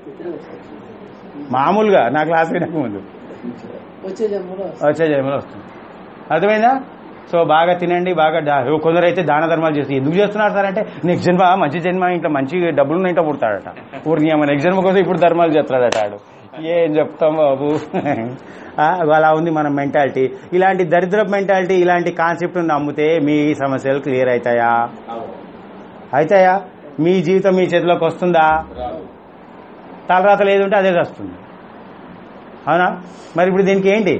మామూలుగా నా క్లాస్ వినక ముందు వచ్చే జన్మలో వచ్చే జన్మలో వస్తుంది అర్థమైందా సో బాగా తినండి బాగా దా- కొందరు అయితే దాన ధర్మాలు చేసి ఎందుకు చేస్తున్నారు సార్ అంటే నెక్స్ట్ జన్మ మంచి జన్మ ఇంట్లో మంచి డబ్బులు ఇంట్లో పుడతాడట ఊరికి అమ్మ నెక్స్ట్ జన్మ కోసం ఇప్పుడు ధర్మాలు చేస్తాడట ఆడు ఏం చెప్తాం బాబు ఆ, అలా ఉంది మన మెంటాలిటీ ఇలాంటి దరిద్ర మెంటాలిటీ ఇలాంటి కాన్సెప్ట్ నమ్మితే మీ సమస్యలు క్లియర్ అవుతాయా అవు. అవుతాయా మీ జీవితం మీ చేతిలోకి వస్తుందా రాదు తలరాత లేదుంటే అదే వస్తుంది అవునా మరి ఇప్పుడు దీనికి ఏంటి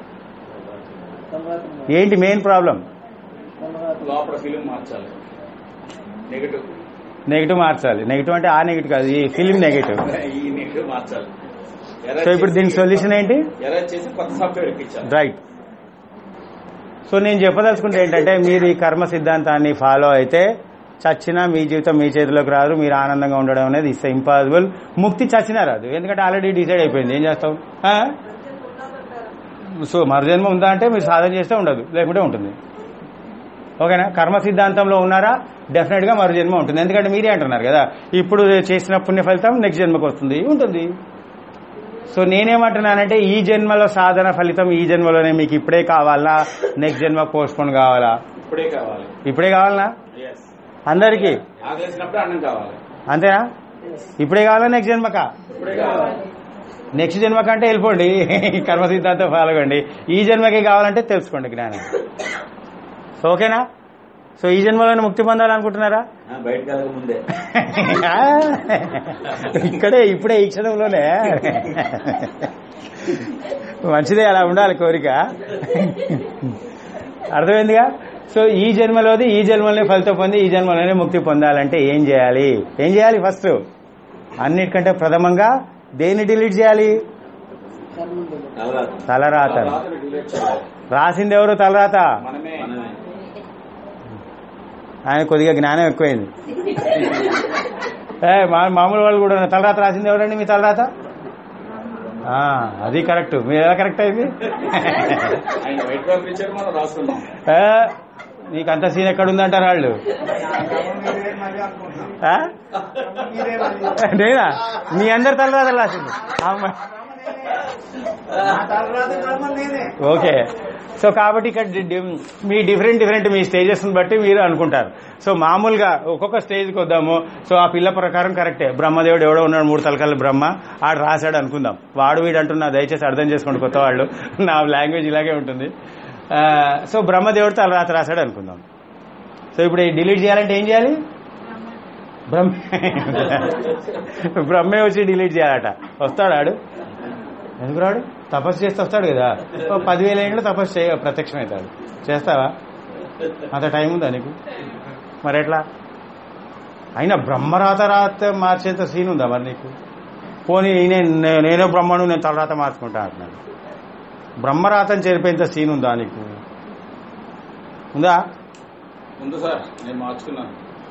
తర్వాత ఏంటి మెయిన్ ప్రాబ్లం తర్వాత లోపల ఫిలిం మార్చాలి నెగటివ్ నెగిటివ్ మార్చాలి నెగిటివ్ అంటే ఆ నెగిటివ్ కాదు ఈ ఫిలిం నెగిటివ్ ఈ నెగటివ్ మార్చాలి సో ఇప్పుడు దీనికి సొల్యూషన్ ఏంటి ఎర్రర్ చేసి కొత్త సాఫ్ట్వేర్ ఎక్కించాలి రైట్ సో నేను చెప్పదలుచుకుంటే ఏంటంటే మీరు ఈ కర్మ సిద్ధాంతాన్ని ఫాలో అయితే చచ్చినా మీ జీవితం మీ చేతిలోకి రాదు మీరు ఆనందంగా ఉండడం అనేది ఇట్స్ ఇంపాసిబుల్ ముక్తి చచ్చినా రాదు ఎందుకంటే ఆల్రెడీ డిసైడ్ అయిపోయింది ఏం చేస్తాం ఆ? సో మరుజన్మ ఉందా అంటే మీరు సాధన చేస్తే ఉండదు లేకుంటే ఉంటుంది ఓకేనా కర్మ సిద్ధాంతంలో ఉన్నారా డెఫినెట్ గా మరు జన్మ ఉంటుంది ఎందుకంటే మీరే అంటున్నారు కదా ఇప్పుడు చేసిన పుణ్య ఫలితం నెక్స్ట్ జన్మకు వస్తుంది ఉంటుంది సో నేనేమంటున్నానంటే ఈ జన్మలో సాధన ఫలితం ఈ జన్మలోనే మీకు ఇప్పుడే కావాలా నెక్స్ట్ జన్మ పోస్ట్పోన్ కావాలా ఇప్పుడే కావాలి ఇప్పుడే కావాలనా ఎస్ అందరికీ ఆకలేసినప్పుడు అన్నం కావాలి అంతేనా ఇప్పుడే కావాలా నెక్స్ట్ జన్మక ఇప్పుడే కావాలి నెక్స్ట్ జన్మక అంటే వెళ్ళిపోండి కర్మ సిద్ధాంతం ఫాలో కండి ఈ జన్మకి కావాలంటే తెలుసుకోండి జ్ఞానం సో ఓకేనా సో ఈ జన్మలోనే ముక్తి పొందాలనుకుంటున్నారా బయటకు వెళ్ళక ముందే ఇక్కడే ఇప్పుడే ఈ క్షణంలోనే మంచిదే అలా ఉండాలి కోరిక అర్థమైందిగా సో ఈ జన్మలోది ఈ జన్మలోనే ఫలితం పొంది ఈ జన్మలోనే ముక్తి పొందాలంటే ఏం చేయాలి ఏం చేయాలి ఫస్ట్ అన్నిటికంటే ప్రథమంగా దేన్ని డిలీట్ చేయాలి కర్మం తెలియదు. తర్వాత తలరాత రాత్రి డిలీట్ చేయాలి రాసింది ఎవరు తలరాత మనమే మనమే ఆయన కొద్దిగా జ్ఞానం ఎక్కువైంది ఏ మా- మామూలు వాళ్ళు కూడా ఉన్నారు. తలరాత రాసింది ఎవరండి మీ తలరాత ఆ, అది కరెక్ట్ మీరు ఎలా కరెక్ట్ అయింది ఆయన వైట్ పేపర్ ఇచ్చారు మనం రాసుకున్నాం ఏ, నీకు అంత సీన్ ఎక్కడ ఉందంటారు వాళ్ళు ఆ? నేనా మీ అందరి తలరాత రాసింది అమ్మ. ఓకే సో కాబట్టి ఇక్కడ డి- డి- మీ డిఫరెంట్ డిఫరెంట్ మీ స్టేజెస్ బట్టి మీరు అనుకుంటారు సో మామూలుగా ఒక్కొక్క స్టేజ్కి వద్దాము సో ఆ పిల్ల ప్రకారం కరెక్టే బ్రహ్మదేవుడు ఎవడో ఉన్నాడు మూడు తలకాల బ్రహ్మ ఆడు రాశాడు అనుకుందాం వాడు వీడు అంటున్నా దయచేసి అర్థం చేసుకోండి కొత్త వాళ్ళు నా లాంగ్వేజ్ ఇలాగే ఉంటుంది ఆ, సో బ్రహ్మదేవుడు తలరాత రాశాడు అనుకుందాం సో ఇప్పుడు డిలీట్ చేయాలంటే ఏం చేయాలి బ్రహ్మ బ్రహ్మే వచ్చి డిలీట్ చేయాలట వస్తాడు ఆడు ఎందుకు రాడు తపస్సు చేస్తే వస్తాడు కదా ఓ పదివేల ఏళ్ళు తపస్సు చేయ ప్రత్యక్షం అవుతాడు చేస్తావా అంత టైం ఉందా నీకు మరి ఎట్లా అయినా బ్రహ్మరాత రాత మార్చేంత సీన్ ఉందా మరి నీకు పోనీ నేను నేనే బ్రహ్మను నేను తలరాత మార్చుకుంటా అంటున్నాడు బ్రహ్మరాతని చెరిపేంత సీన్ ఉందా నీకు ఉందా ముందు సార్ నేను మార్చుకున్నాను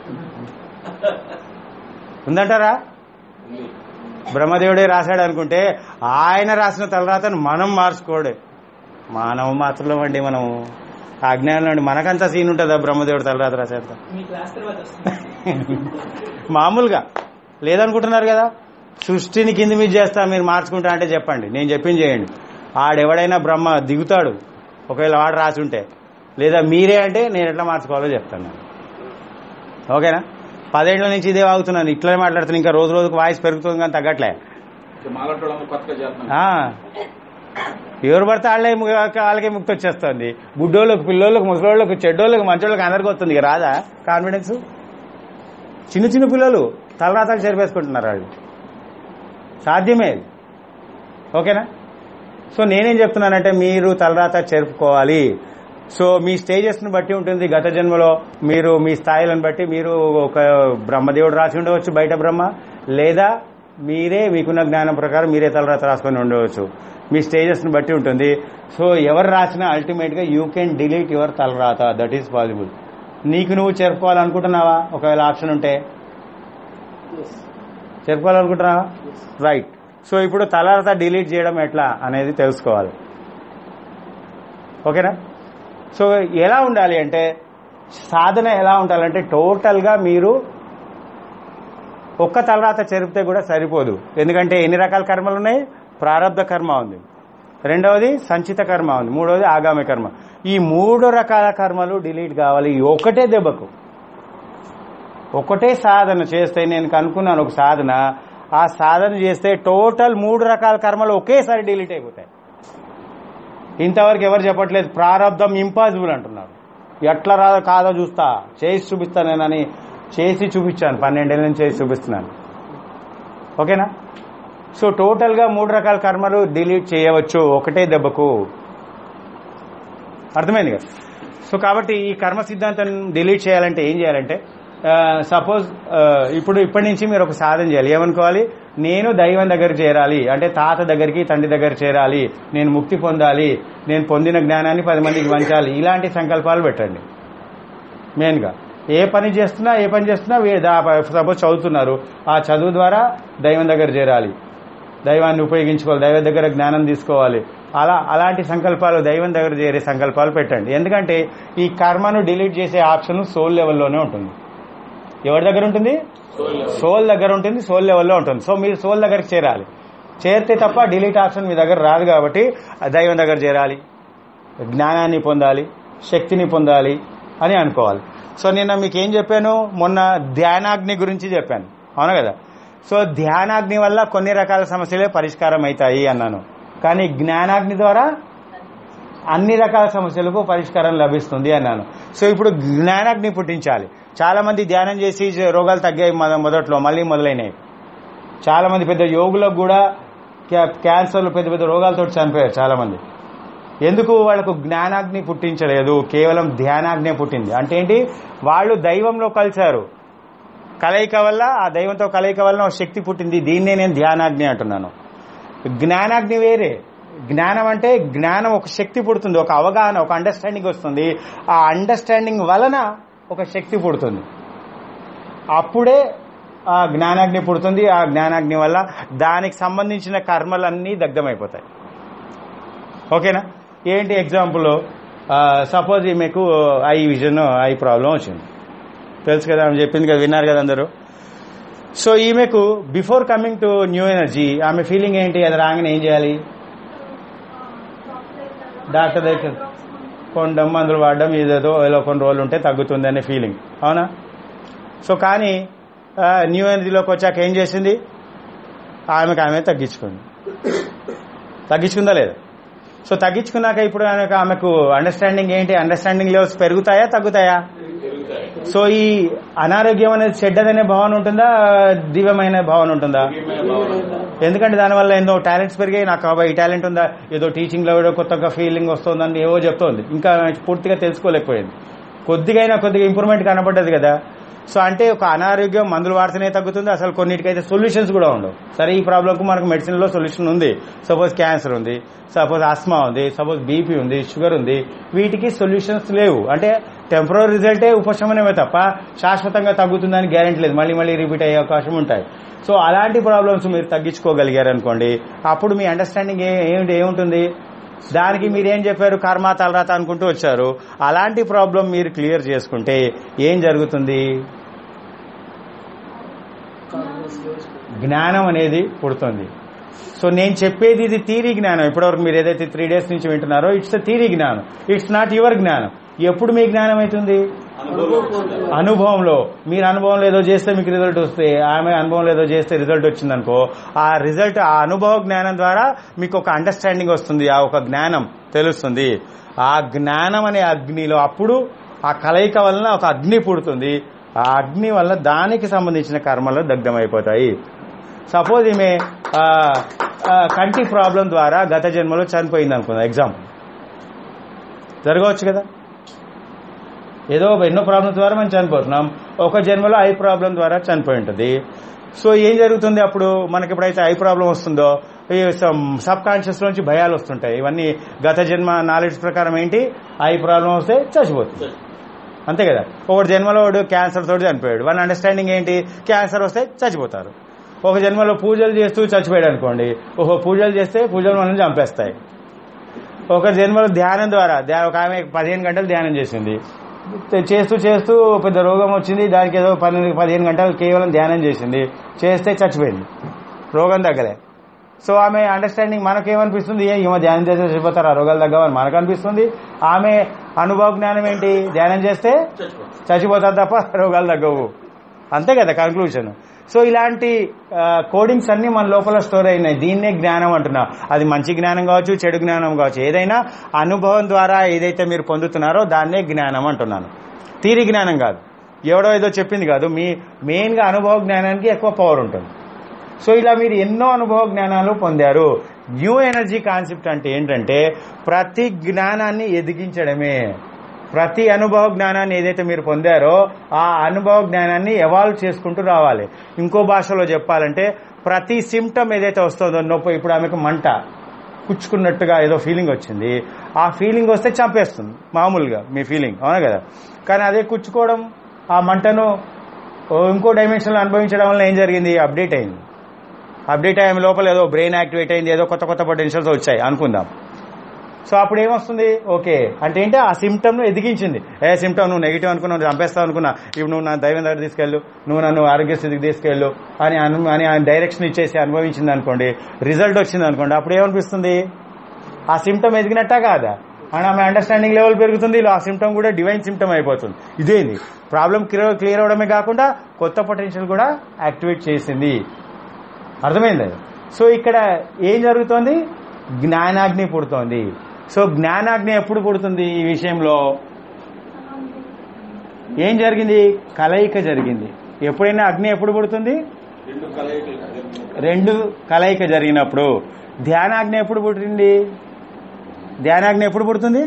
ఉందంటారా ఉంది బ్రహ్మదేవుడే రాశాడు అనుకుంటే ఆయన రాసిన తలరాతను మనం మార్చుకోడే మానవ మాత్రలో అండి మనము ఆ అజ్ఞానం నుండి మనకంతా సీన్ ఉంటుందా బ్రహ్మదేవుడు తలరాత రాసేస్తా మీ క్లాస్ తర్వాత వస్తుంది మామూలుగా లేదనుకుంటున్నారు కదా సృష్టిని కింది మీద చేస్తా మీరు మార్చుకుంటా అంటే చెప్పండి నేను చెప్పింది చేయండి ఆడెవడైనా బ్రహ్మ దిగుతాడు ఒకవేళ వాడు రాసి ఉంటే లేదా మీరే అంటే నేను ఎట్లా మార్చుకోవాలో చెప్తాను నేను. ఓకేనా పదేళ్ల నుంచి ఇదే వాగుతున్నాను ఇట్లనే మాట్లాడుతున్నాను ఇంకా రోజు రోజుకు వాయిస్ పెరుగుతుంది కానీ తగ్గట్లే మాలాంటి కొత్తగా చేస్తున్నాం ఆ. ఎవరు పడితే వాళ్ళే ము- వాళ్ళకే ముక్తి వచ్చేస్తుంది బుడ్డోళ్ళకి పిల్లోళ్ళకి ముసలోళ్ళకి చెడ్డోళ్ళకి మంచోళ్ళకి అందరికీ వస్తుంది ఇక రాదా కాన్ఫిడెన్స్ చిన్న చిన్న పిల్లలు తలరాతలు చెరిపేసుకుంటున్నారు వాళ్ళు సాధ్యమే ఇది. ఓకేనా సో నేనేం చెప్తున్నానంటే మీరు తలరాత చెరుపుకోవాలి సో మీ స్టేజెస్ని బట్టి ఉంటుంది గత జన్మలో మీరు మీ స్థాయిలను బట్టి మీరు ఒక బ్రహ్మదేవుడు రాసి ఉండవచ్చు బయట బ్రహ్మ లేదా మీరే మీకున్న జ్ఞానం ప్రకారం మీరే తలరాత రాసుకొని ఉండవచ్చు మీ స్టేజెస్ని బట్టి ఉంటుంది సో ఎవరు రాసినా అల్టిమేట్గా యూ కెన్ డిలీట్ యువర్ తలరాత దట్ ఈస్ పాసిబుల్ నీకు నువ్వు చెరుపుకోవాలనుకుంటున్నావా ఒకవేళ ఆప్షన్ ఉంటే ఎస్ చెప్పుకోవాలనుకుంటున్నావా ఎస్ రైట్ సో ఇప్పుడు తలరాత డిలీట్ చేయడం ఎట్లా అనేది తెలుసుకోవాలి ఓకేనా సో ఎలా ఉండాలి అంటే సాధన ఎలా ఉండాలంటే టోటల్గా మీరు ఒక్క తలరాత చెరిపితే కూడా సరిపోదు ఎందుకంటే ఎన్ని రకాల కర్మలు ఉన్నాయి ప్రారంధ కర్మ ఉంది రెండవది సంచిత కర్మ ఉంది మూడవది ఆగామి కర్మ ఈ మూడు రకాల కర్మలు డిలీట్ కావాలి ఈ ఒకటే దెబ్బకు ఒకటే సాధన చేస్తే నేను కనుక్కున్నాను ఒక సాధన ఆ సాధన చేస్తే టోటల్ మూడు రకాల కర్మలు ఒకేసారి డిలీట్ అయిపోతాయి ఇంతవరకు ఎవరు చెప్పట్లేదు ప్రారంధం ఇంపాసిబుల్ అంటున్నారు ఎట్లా రాదో కాదో చూస్తా చేసి చూపిస్తాను నేనని చేసి చూపించాను పన్నెండేళ్ళ నుంచి చేసి చూపిస్తున్నాను ఓకేనా సో టోటల్గా మూడు రకాల కర్మలు డిలీట్ చేయవచ్చు ఒకటే దెబ్బకు అర్థమైంది కదా సో కాబట్టి ఈ కర్మ సిద్ధాంతం డిలీట్ చేయాలంటే ఏం చేయాలంటే సపోజ్ ఇప్పుడు ఇప్పటి నుంచి మీరు ఒక సాధన చేయాలి ఏమనుకోవాలి నేను దైవం దగ్గర చేరాలి అంటే తాత దగ్గరికి తండ్రి దగ్గర చేరాలి నేను ముక్తి పొందాలి నేను పొందిన జ్ఞానాన్ని పది మందికి పంచాలి ఇలాంటి సంకల్పాలు పెట్టండి మెయిన్గా ఏ పని చేస్తున్నా ఏ పని చేస్తున్నా సపోజ్ చదువుతున్నారు ఆ చదువు ద్వారా దైవం దగ్గర చేరాలి దైవాన్ని ఉపయోగించుకోవాలి దైవం దగ్గర జ్ఞానం తీసుకోవాలి అలా అలాంటి సంకల్పాలు దైవం దగ్గర చేరే సంకల్పాలు పెట్టండి ఎందుకంటే ఈ కర్మను డిలీట్ చేసే ఆప్షన్ సోల్ లెవెల్లోనే ఉంటుంది ఎవరి దగ్గర ఉంటుంది సోల్ దగ్గర ఉంటుంది సోల్ లెవెల్లో ఉంటుంది సో మీరు సోల్ దగ్గరికి చేరాలి చేరితే తప్ప డిలీట్ ఆప్షన్ మీ దగ్గర రాదు కాబట్టి ఆ దైవం దగ్గర చేరాలి జ్ఞానాన్ని పొందాలి శక్తిని పొందాలి అని అనుకోవాలి సో నిన్న మీకు ఏం చెప్పాను మొన్న ధ్యానాగ్ని గురించి చెప్పాను అవునా కదా సో ధ్యానాగ్ని వల్ల కొన్ని రకాల సమస్యలే పరిష్కారం అవుతాయి అన్నాను కానీ జ్ఞానాగ్ని ద్వారా అన్ని రకాల సమస్యలకు పరిష్కారం లభిస్తుంది అన్నాను సో ఇప్పుడు జ్ఞానాగ్ని పుట్టించాలి చాలా మంది ధ్యానం చేసి రోగాలు తగ్గాయి మొద- మొదట్లో మళ్ళీ మొదలైనవి చాలా మంది పెద్ద యోగులకు కూడా క్యా- క్యాన్సర్లు పెద్ద పెద్ద రోగాలతో చనిపోయారు చాలా మంది ఎందుకు వాళ్ళకు జ్ఞానాగ్ని పుట్టించలేదు కేవలం ధ్యానాగ్నే పుట్టింది అంటే ఏంటి వాళ్ళు దైవంలో కలిశారు కలయిక వల్ల ఆ దైవంతో కలయిక వల్ల ఒక శక్తి పుట్టింది దీన్నే నేను ధ్యానాగ్ని అంటున్నాను జ్ఞానాగ్ని వేరే జ్ఞానం అంటే జ్ఞానం ఒక శక్తి పుడుతుంది ఒక అవగాహన ఒక అండర్స్టాండింగ్ వస్తుంది ఆ అండర్స్టాండింగ్ వలన ఒక శక్తి పుడుతుంది అప్పుడే ఆ జ్ఞానాగ్ని పుడుతుంది ఆ జ్ఞానాగ్ని వల్ల దానికి సంబంధించిన కర్మలన్నీ దగ్ధమైపోతాయి ఓకేనా ఏంటి ఎగ్జాంపుల్ సపోజ్ మీకు ఐ విజన్ ఐ ప్రాబ్లం వచ్చింది తెలుసు కదా ఆమె చెప్పింది కదా విన్నారు కదా అందరూ సో ఈమెకు before coming to new energy ఆమె ఫీలింగ్ ఏంటి అది రాగానే ఏం చేయాలి డాక్టర్ దగ్గర కొండం మందులు వాడడం ఏదేదో ఏదో కొన్ని రోజులు ఉంటే తగ్గుతుంది అనే ఫీలింగ్ అవునా సో కానీ ఆ, న్యూ ఎనర్జీలోకి వచ్చాక ఏం చేసింది ఆమెకు ఆమె తగ్గించుకుంది తగ్గించుకుందా లేదా సో తగ్గించుకున్నాక ఇప్పుడు ఆమెకు ఆమెకు అండర్స్టాండింగ్ ఏంటి అండర్స్టాండింగ్ లెవెల్స్ పెరుగుతాయా తగ్గుతాయా సో ఈ అనారోగ్యం అనేది చెడ్డదనే భావన ఉంటుందా దివ్యమైన భావన ఉంటుందా ఎందుకంటే దానివల్ల ఎన్నో టాలెంట్స్ పెరిగాయి నాకు అబ్బాయి ఈ టాలెంట్ ఉందా ఏదో టీచింగ్ లో ఏదో కొత్తగా ఫీలింగ్ వస్తుందని ఏవో చెప్తోంది ఇంకా పూర్తిగా తెలుసుకోలేకపోయింది కొద్దిగైనా కొద్దిగా ఇంప్రూవ్మెంట్ కనపడ్డది కదా సో అంటే ఒక అనారోగ్యం మందులు వాడితేనే తగ్గుతుంది అసలు కొన్నిటికైతే సొల్యూషన్స్ కూడా ఉండవు సరే ఈ ప్రాబ్లంకు మనకు మెడిసిన్ లో సొల్యూషన్ ఉంది సపోజ్ క్యాన్సర్ ఉంది సపోజ్ ఆస్మా ఉంది సపోజ్ బీపీ ఉంది షుగర్ ఉంది వీటికి సొల్యూషన్స్ లేవు అంటే టెంపరీ రిజల్టే ఉపశమనమే తప్ప శాశ్వతంగా తగ్గుతుందని గ్యారెంటీ లేదు మళ్ళీ మళ్ళీ రిపీట్ అయ్యే అవకాశం ఉంటాయి సో అలాంటి ప్రాబ్లమ్స్ మీరు తగ్గించుకోగలిగారు అనుకోండి అప్పుడు మీ అండర్స్టాండింగ్ ఏమిటి ఏముంటుంది దానికి మీరేం చెప్పారు కర్మ తలరాత అనుకుంటూ వచ్చారు అలాంటి ప్రాబ్లం మీరు క్లియర్ చేసుకుంటే ఏం జరుగుతుంది జ్ఞానం అనేది పుడుతుంది సో నేను చెప్పేది ఇది థీరీ జ్ఞానం ఇప్పటివరకు మీరు ఏదైతే త్రీ డేస్ నుంచి వింటున్నారో ఇట్స్ థీరీ జ్ఞానం ఇట్స్ నాట్ యువర్ జ్ఞానం ఎప్పుడు మీ జ్ఞానం అవుతుంది అనుభవంలో మీరు అనుభవంలో ఏదో చేస్తే మీకు రిజల్ట్ వస్తే ఆమె అనుభవంలో ఏదో చేస్తే రిజల్ట్ వచ్చిందనుకో ఆ రిజల్ట్ ఆ అనుభవ జ్ఞానం ద్వారా మీకు ఒక అండర్స్టాండింగ్ వస్తుంది ఆ ఒక జ్ఞానం తెలుస్తుంది ఆ జ్ఞానం అనే అగ్నిలో అప్పుడు ఆ కలయిక వలన ఒక అగ్ని పుడుతుంది ఆ అగ్ని వల్ల దానికి సంబంధించిన కర్మలు దగ్ధమైపోతాయి సపోజ్ ఈమె ఆ, ఆ, కంటి ప్రాబ్లం ద్వారా గత జన్మలో చనిపోయింది అనుకుందాం ఎగ్జాంపుల్ జరగవచ్చు కదా ఏదో ఒక ఎన్నో ప్రాబ్లమ్స్ ద్వారా మనం చనిపోతున్నాం ఒక జన్మలో ఐ ప్రాబ్లం ద్వారా చనిపోయి ఉంటుంది సో ఏం జరుగుతుంది అప్పుడు మనకి ఎప్పుడైతే ఐ ప్రాబ్లం వస్తుందో ఈ సబ్ కాన్షియస్ నుంచి భయాలు వస్తుంటాయి ఇవన్నీ గత జన్మ నాలెడ్జ్ ప్రకారం ఏంటి ఐ ప్రాబ్లం వస్తే చచ్చిపోతుంది అంతే కదా ఒకటి జన్మలో వాడు క్యాన్సర్ తోటి చనిపోయాడు వన్ అండర్స్టాండింగ్ ఏంటి క్యాన్సర్ వస్తే చచ్చిపోతారు ఒక జన్మలో పూజలు చేస్తూ చచ్చిపోయాడు అనుకోండి ఓహో పూజలు చేస్తే పూజలు మనం చంపేస్తాయి ఒక జన్మలో ధ్యానం ద్వారా ధ్యా- ఒక ఆమె పదిహేను గంటలు ధ్యానం చేసింది చేస్తూ చేస్తూ పెద్ద రోగం వచ్చింది దానికి ఏదో పన్నెండు పదిహేను గంటలు కేవలం ధ్యానం చేసింది చేస్తే చచ్చిపోయింది రోగం తగ్గలే సో ఆమె అండర్స్టాండింగ్ మనకేమనిపిస్తుంది ఏ ఈమె ధ్యానం చేస్తే చచ్చిపోతారు ఆ రోగాలు తగ్గవని మనకు అనిపిస్తుంది ఆమె అనుభవ జ్ఞానం ఏంటి ధ్యానం చేస్తే చచ్చిపోతారు తప్ప రోగాలు తగ్గవు అంతే కదా కన్క్లూజన్ సో ఇలాంటి కోడింగ్స్ అన్ని మన లోపల స్టోర్ అయినాయి దీన్నే జ్ఞానం అంటున్నా అది మంచి జ్ఞానం కావచ్చు చెడు జ్ఞానం కావచ్చు ఏదైనా అనుభవం ద్వారా ఏదైతే మీరు పొందుతున్నారో దాన్నే జ్ఞానం అంటున్నాను తీరి జ్ఞానం కాదు ఎవడో ఏదో చెప్పింది కాదు మీ మెయిన్గా అనుభవ జ్ఞానానికి ఎక్కువ పవర్ ఉంటుంది సో ఇలా మీరు ఎన్నో అనుభవ జ్ఞానాలు పొందారు న్యూ ఎనర్జీ కాన్సెప్ట్ అంటే ఏంటంటే ప్రతి జ్ఞానాన్ని ఎదిగించడమే ప్రతి అనుభవ జ్ఞానాన్ని ఏదైతే మీరు పొందారో ఆ అనుభవ జ్ఞానాన్ని ఎవాల్వ్ చేసుకుంటూ రావాలి ఇంకో భాషలో చెప్పాలంటే ప్రతి సిమ్టమ్ ఏదైతే వస్తుందో నొప్పి ఇప్పుడు ఆమెకు మంట కుచ్చుకున్నట్టుగా ఏదో ఫీలింగ్ వచ్చింది ఆ ఫీలింగ్ వస్తే చంపేస్తుంది మామూలుగా మీ ఫీలింగ్ అవునా కదా కానీ అదే కుచ్చుకోవడం ఆ మంటను ఓ ఇంకో డైమెన్షన్లో అనుభవించడం వల్ల ఏం జరిగింది అప్డేట్ అయింది అప్డేట్ అయ్యే లోపల ఏదో బ్రెయిన్ యాక్టివేట్ అయింది ఏదో కొత్త కొత్త పొటెన్షియల్స్ వచ్చాయి అనుకుందాం సో అప్పుడు ఏమొస్తుంది ఓకే అంటే ఏంటి ఆ సిమ్టమ్ను ఎదిగించింది ఏ సిమ్టమ్ నువ్వు నెగిటివ్ అనుకున్నావు నువ్వు చంపేస్తావు అనుకున్నా ఇప్పుడు నువ్వు నా దైవం దగ్గర తీసుకెళ్ళు నువ్వు నన్ను ఆరోగ్య స్థితికి తీసుకెళ్ళు అని అను- అని ఆయన డైరెక్షన్ ఇచ్చేసి అనుభవించింది అనుకోండి రిజల్ట్ వచ్చింది అనుకోండి అప్పుడు ఏమనిపిస్తుంది ఆ సిమ్టమ్ ఎదిగినట్టా కాదా అండ్ ఆమె అండర్స్టాండింగ్ లెవెల్ పెరుగుతుంది ఇలా ఆ సిమ్టమ్ కూడా డివైన్ సిమ్టమ్ అయిపోతుంది ఇదేంది ప్రాబ్లం క్లియర్ క్లియర్ అవడమే కాకుండా కొత్త పొటెన్షియల్ కూడా యాక్టివేట్ చేసింది అర్థమైంది అది సో ఇక్కడ ఏం జరుగుతోంది జ్ఞానాగ్ని పుడుతోంది సో జ్ఞానాగ్ని ఎప్పుడు పుడుతుంది ఈ విషయంలో ఏం జరిగింది కలయిక జరిగింది ఎప్పుడైనా అగ్ని ఎప్పుడు పుడుతుంది రెండు కలయికలు రెండు కలయిక జరిగినప్పుడు ధ్యానాగ్ని ఎప్పుడు పుట్టింది ధ్యానాగ్ని ఎప్పుడు పుడుతుంది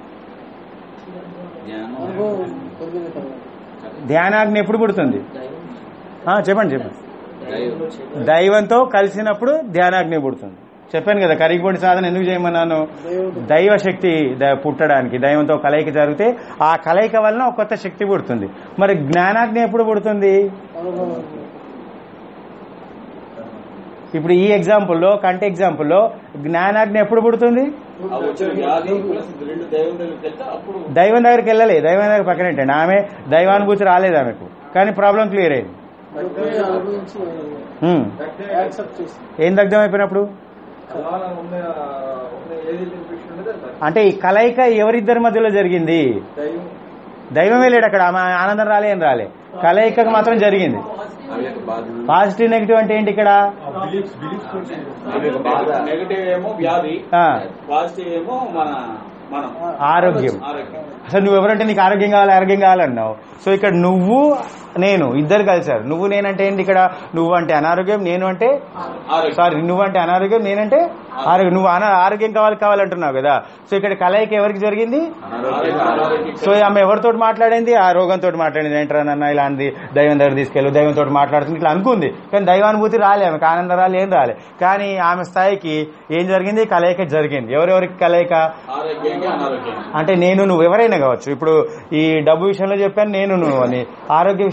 అనుభవం పొందిన తర్వాత ధ్యానాగ్ని ఎప్పుడు పుడుతుంది ఆ, చెప్పండి చెప్పండి దైవంలో చేయాలి. దైవంతో కలిసినప్పుడు ధ్యానాగ్ని పుడుతుంది చెప్పాను కదా కరిగిపోటి సాధన ఎందుకు చేయమన్నాను దైవం దైవ శక్తి ద- పుట్టడానికి దైవంతో కలయిక జరిగితే ఆ కలయిక వలన ఒక కొత్త శక్తి పుడుతుంది మరి జ్ఞానాగ్ని ఎప్పుడు పుడుతుంది అనుభవం ఇప్పుడు ఈ ఎగ్జాంపుల్లో కంటి ఎగ్జాంపుల్లో జ్ఞానాగ్ని ఎప్పుడు పుడుతుంది ఆ వచ్చిన వ్యాధి ప్లస్ రెండు దైవం దగ్గరికి వెళ్తే అప్పుడు దైవం దగ్గరికి వెళ్ళలే దైవం దగ్గర పక్కన ఏంటండి ఆమె దైవానుభూతి రాలేదు ఆమెకు కానీ ప్రాబ్లం క్లియర్ అయింది నొప్పి అనుభవించి హ్మ్. యాక్సెప్ట్ చేసి ఏం దగ్ధం అయిపోయినప్పుడు అలానే ఉన్న ఉన్న ఏది ఇన్ఫెక్షన్ ఉండదు అది అంటే ఈ కలయిక ఎవరిద్దరి మధ్యలో జరిగింది దైవం దైవమే లేడు అక్కడ ఆమె ఆనందం రాలే ఏం రాలే కలయికకు మాత్రం జరిగింది పాజిటివ్ నెగిటివ్ అంటే ఏంటి ఇక్కడ నెగటివ్ ఏమో వ్యాధి ఆ, పాజిటివ్ ఏమో మన మనం ఆరోగ్యం ఆరోగ్యం అసలు నువ్వు ఎవరంటే నీకు ఆరోగ్యం కావాలి ఆరోగ్యం కావాలన్నావు సో ఇక్కడ నువ్వు నేను ఇద్దరు కలిసారు నువ్వు నేనంటే ఏంటి ఇక్కడ నువ్వు అంటే అనారోగ్యం నేను అంటే ఆరోగ్యం సారీ నువ్వు అంటే అనారోగ్యం నేనంటే ఆరోగ్యం నువ్వు అనా ఆరోగ్యం కావాలి కావాలంటున్నావు కదా సో ఇక్కడ కలయిక ఎవరికి జరిగింది ఆరోగ్యం ఆరోగ్యం సో ఆమె ఎవరితో మాట్లాడింది ఆ రోగంతో మాట్లాడింది ఏంటరా నన్న ఇలాంటి దైవం దగ్గర తీసుకెళ్ళు దైవంతో మాట్లాడుతుంది ఇట్లా అనుకుంది కానీ దైవానుభూతి రాలే ఆమెకు ఆనందం రాలే ఏం రాలే కానీ ఆమె స్థాయికి ఏం జరిగింది కలయిక జరిగింది ఎవరెవరికి కలయిక ఆరోగ్యంగా అనారోగ్యం అంటే నేను నువ్వు ఎవరైనా కావచ్చు ఇప్పుడు ఈ డబ్బు విషయంలో చెప్పాను నేను నువ్వు అని ఆరోగ్య విషయంలో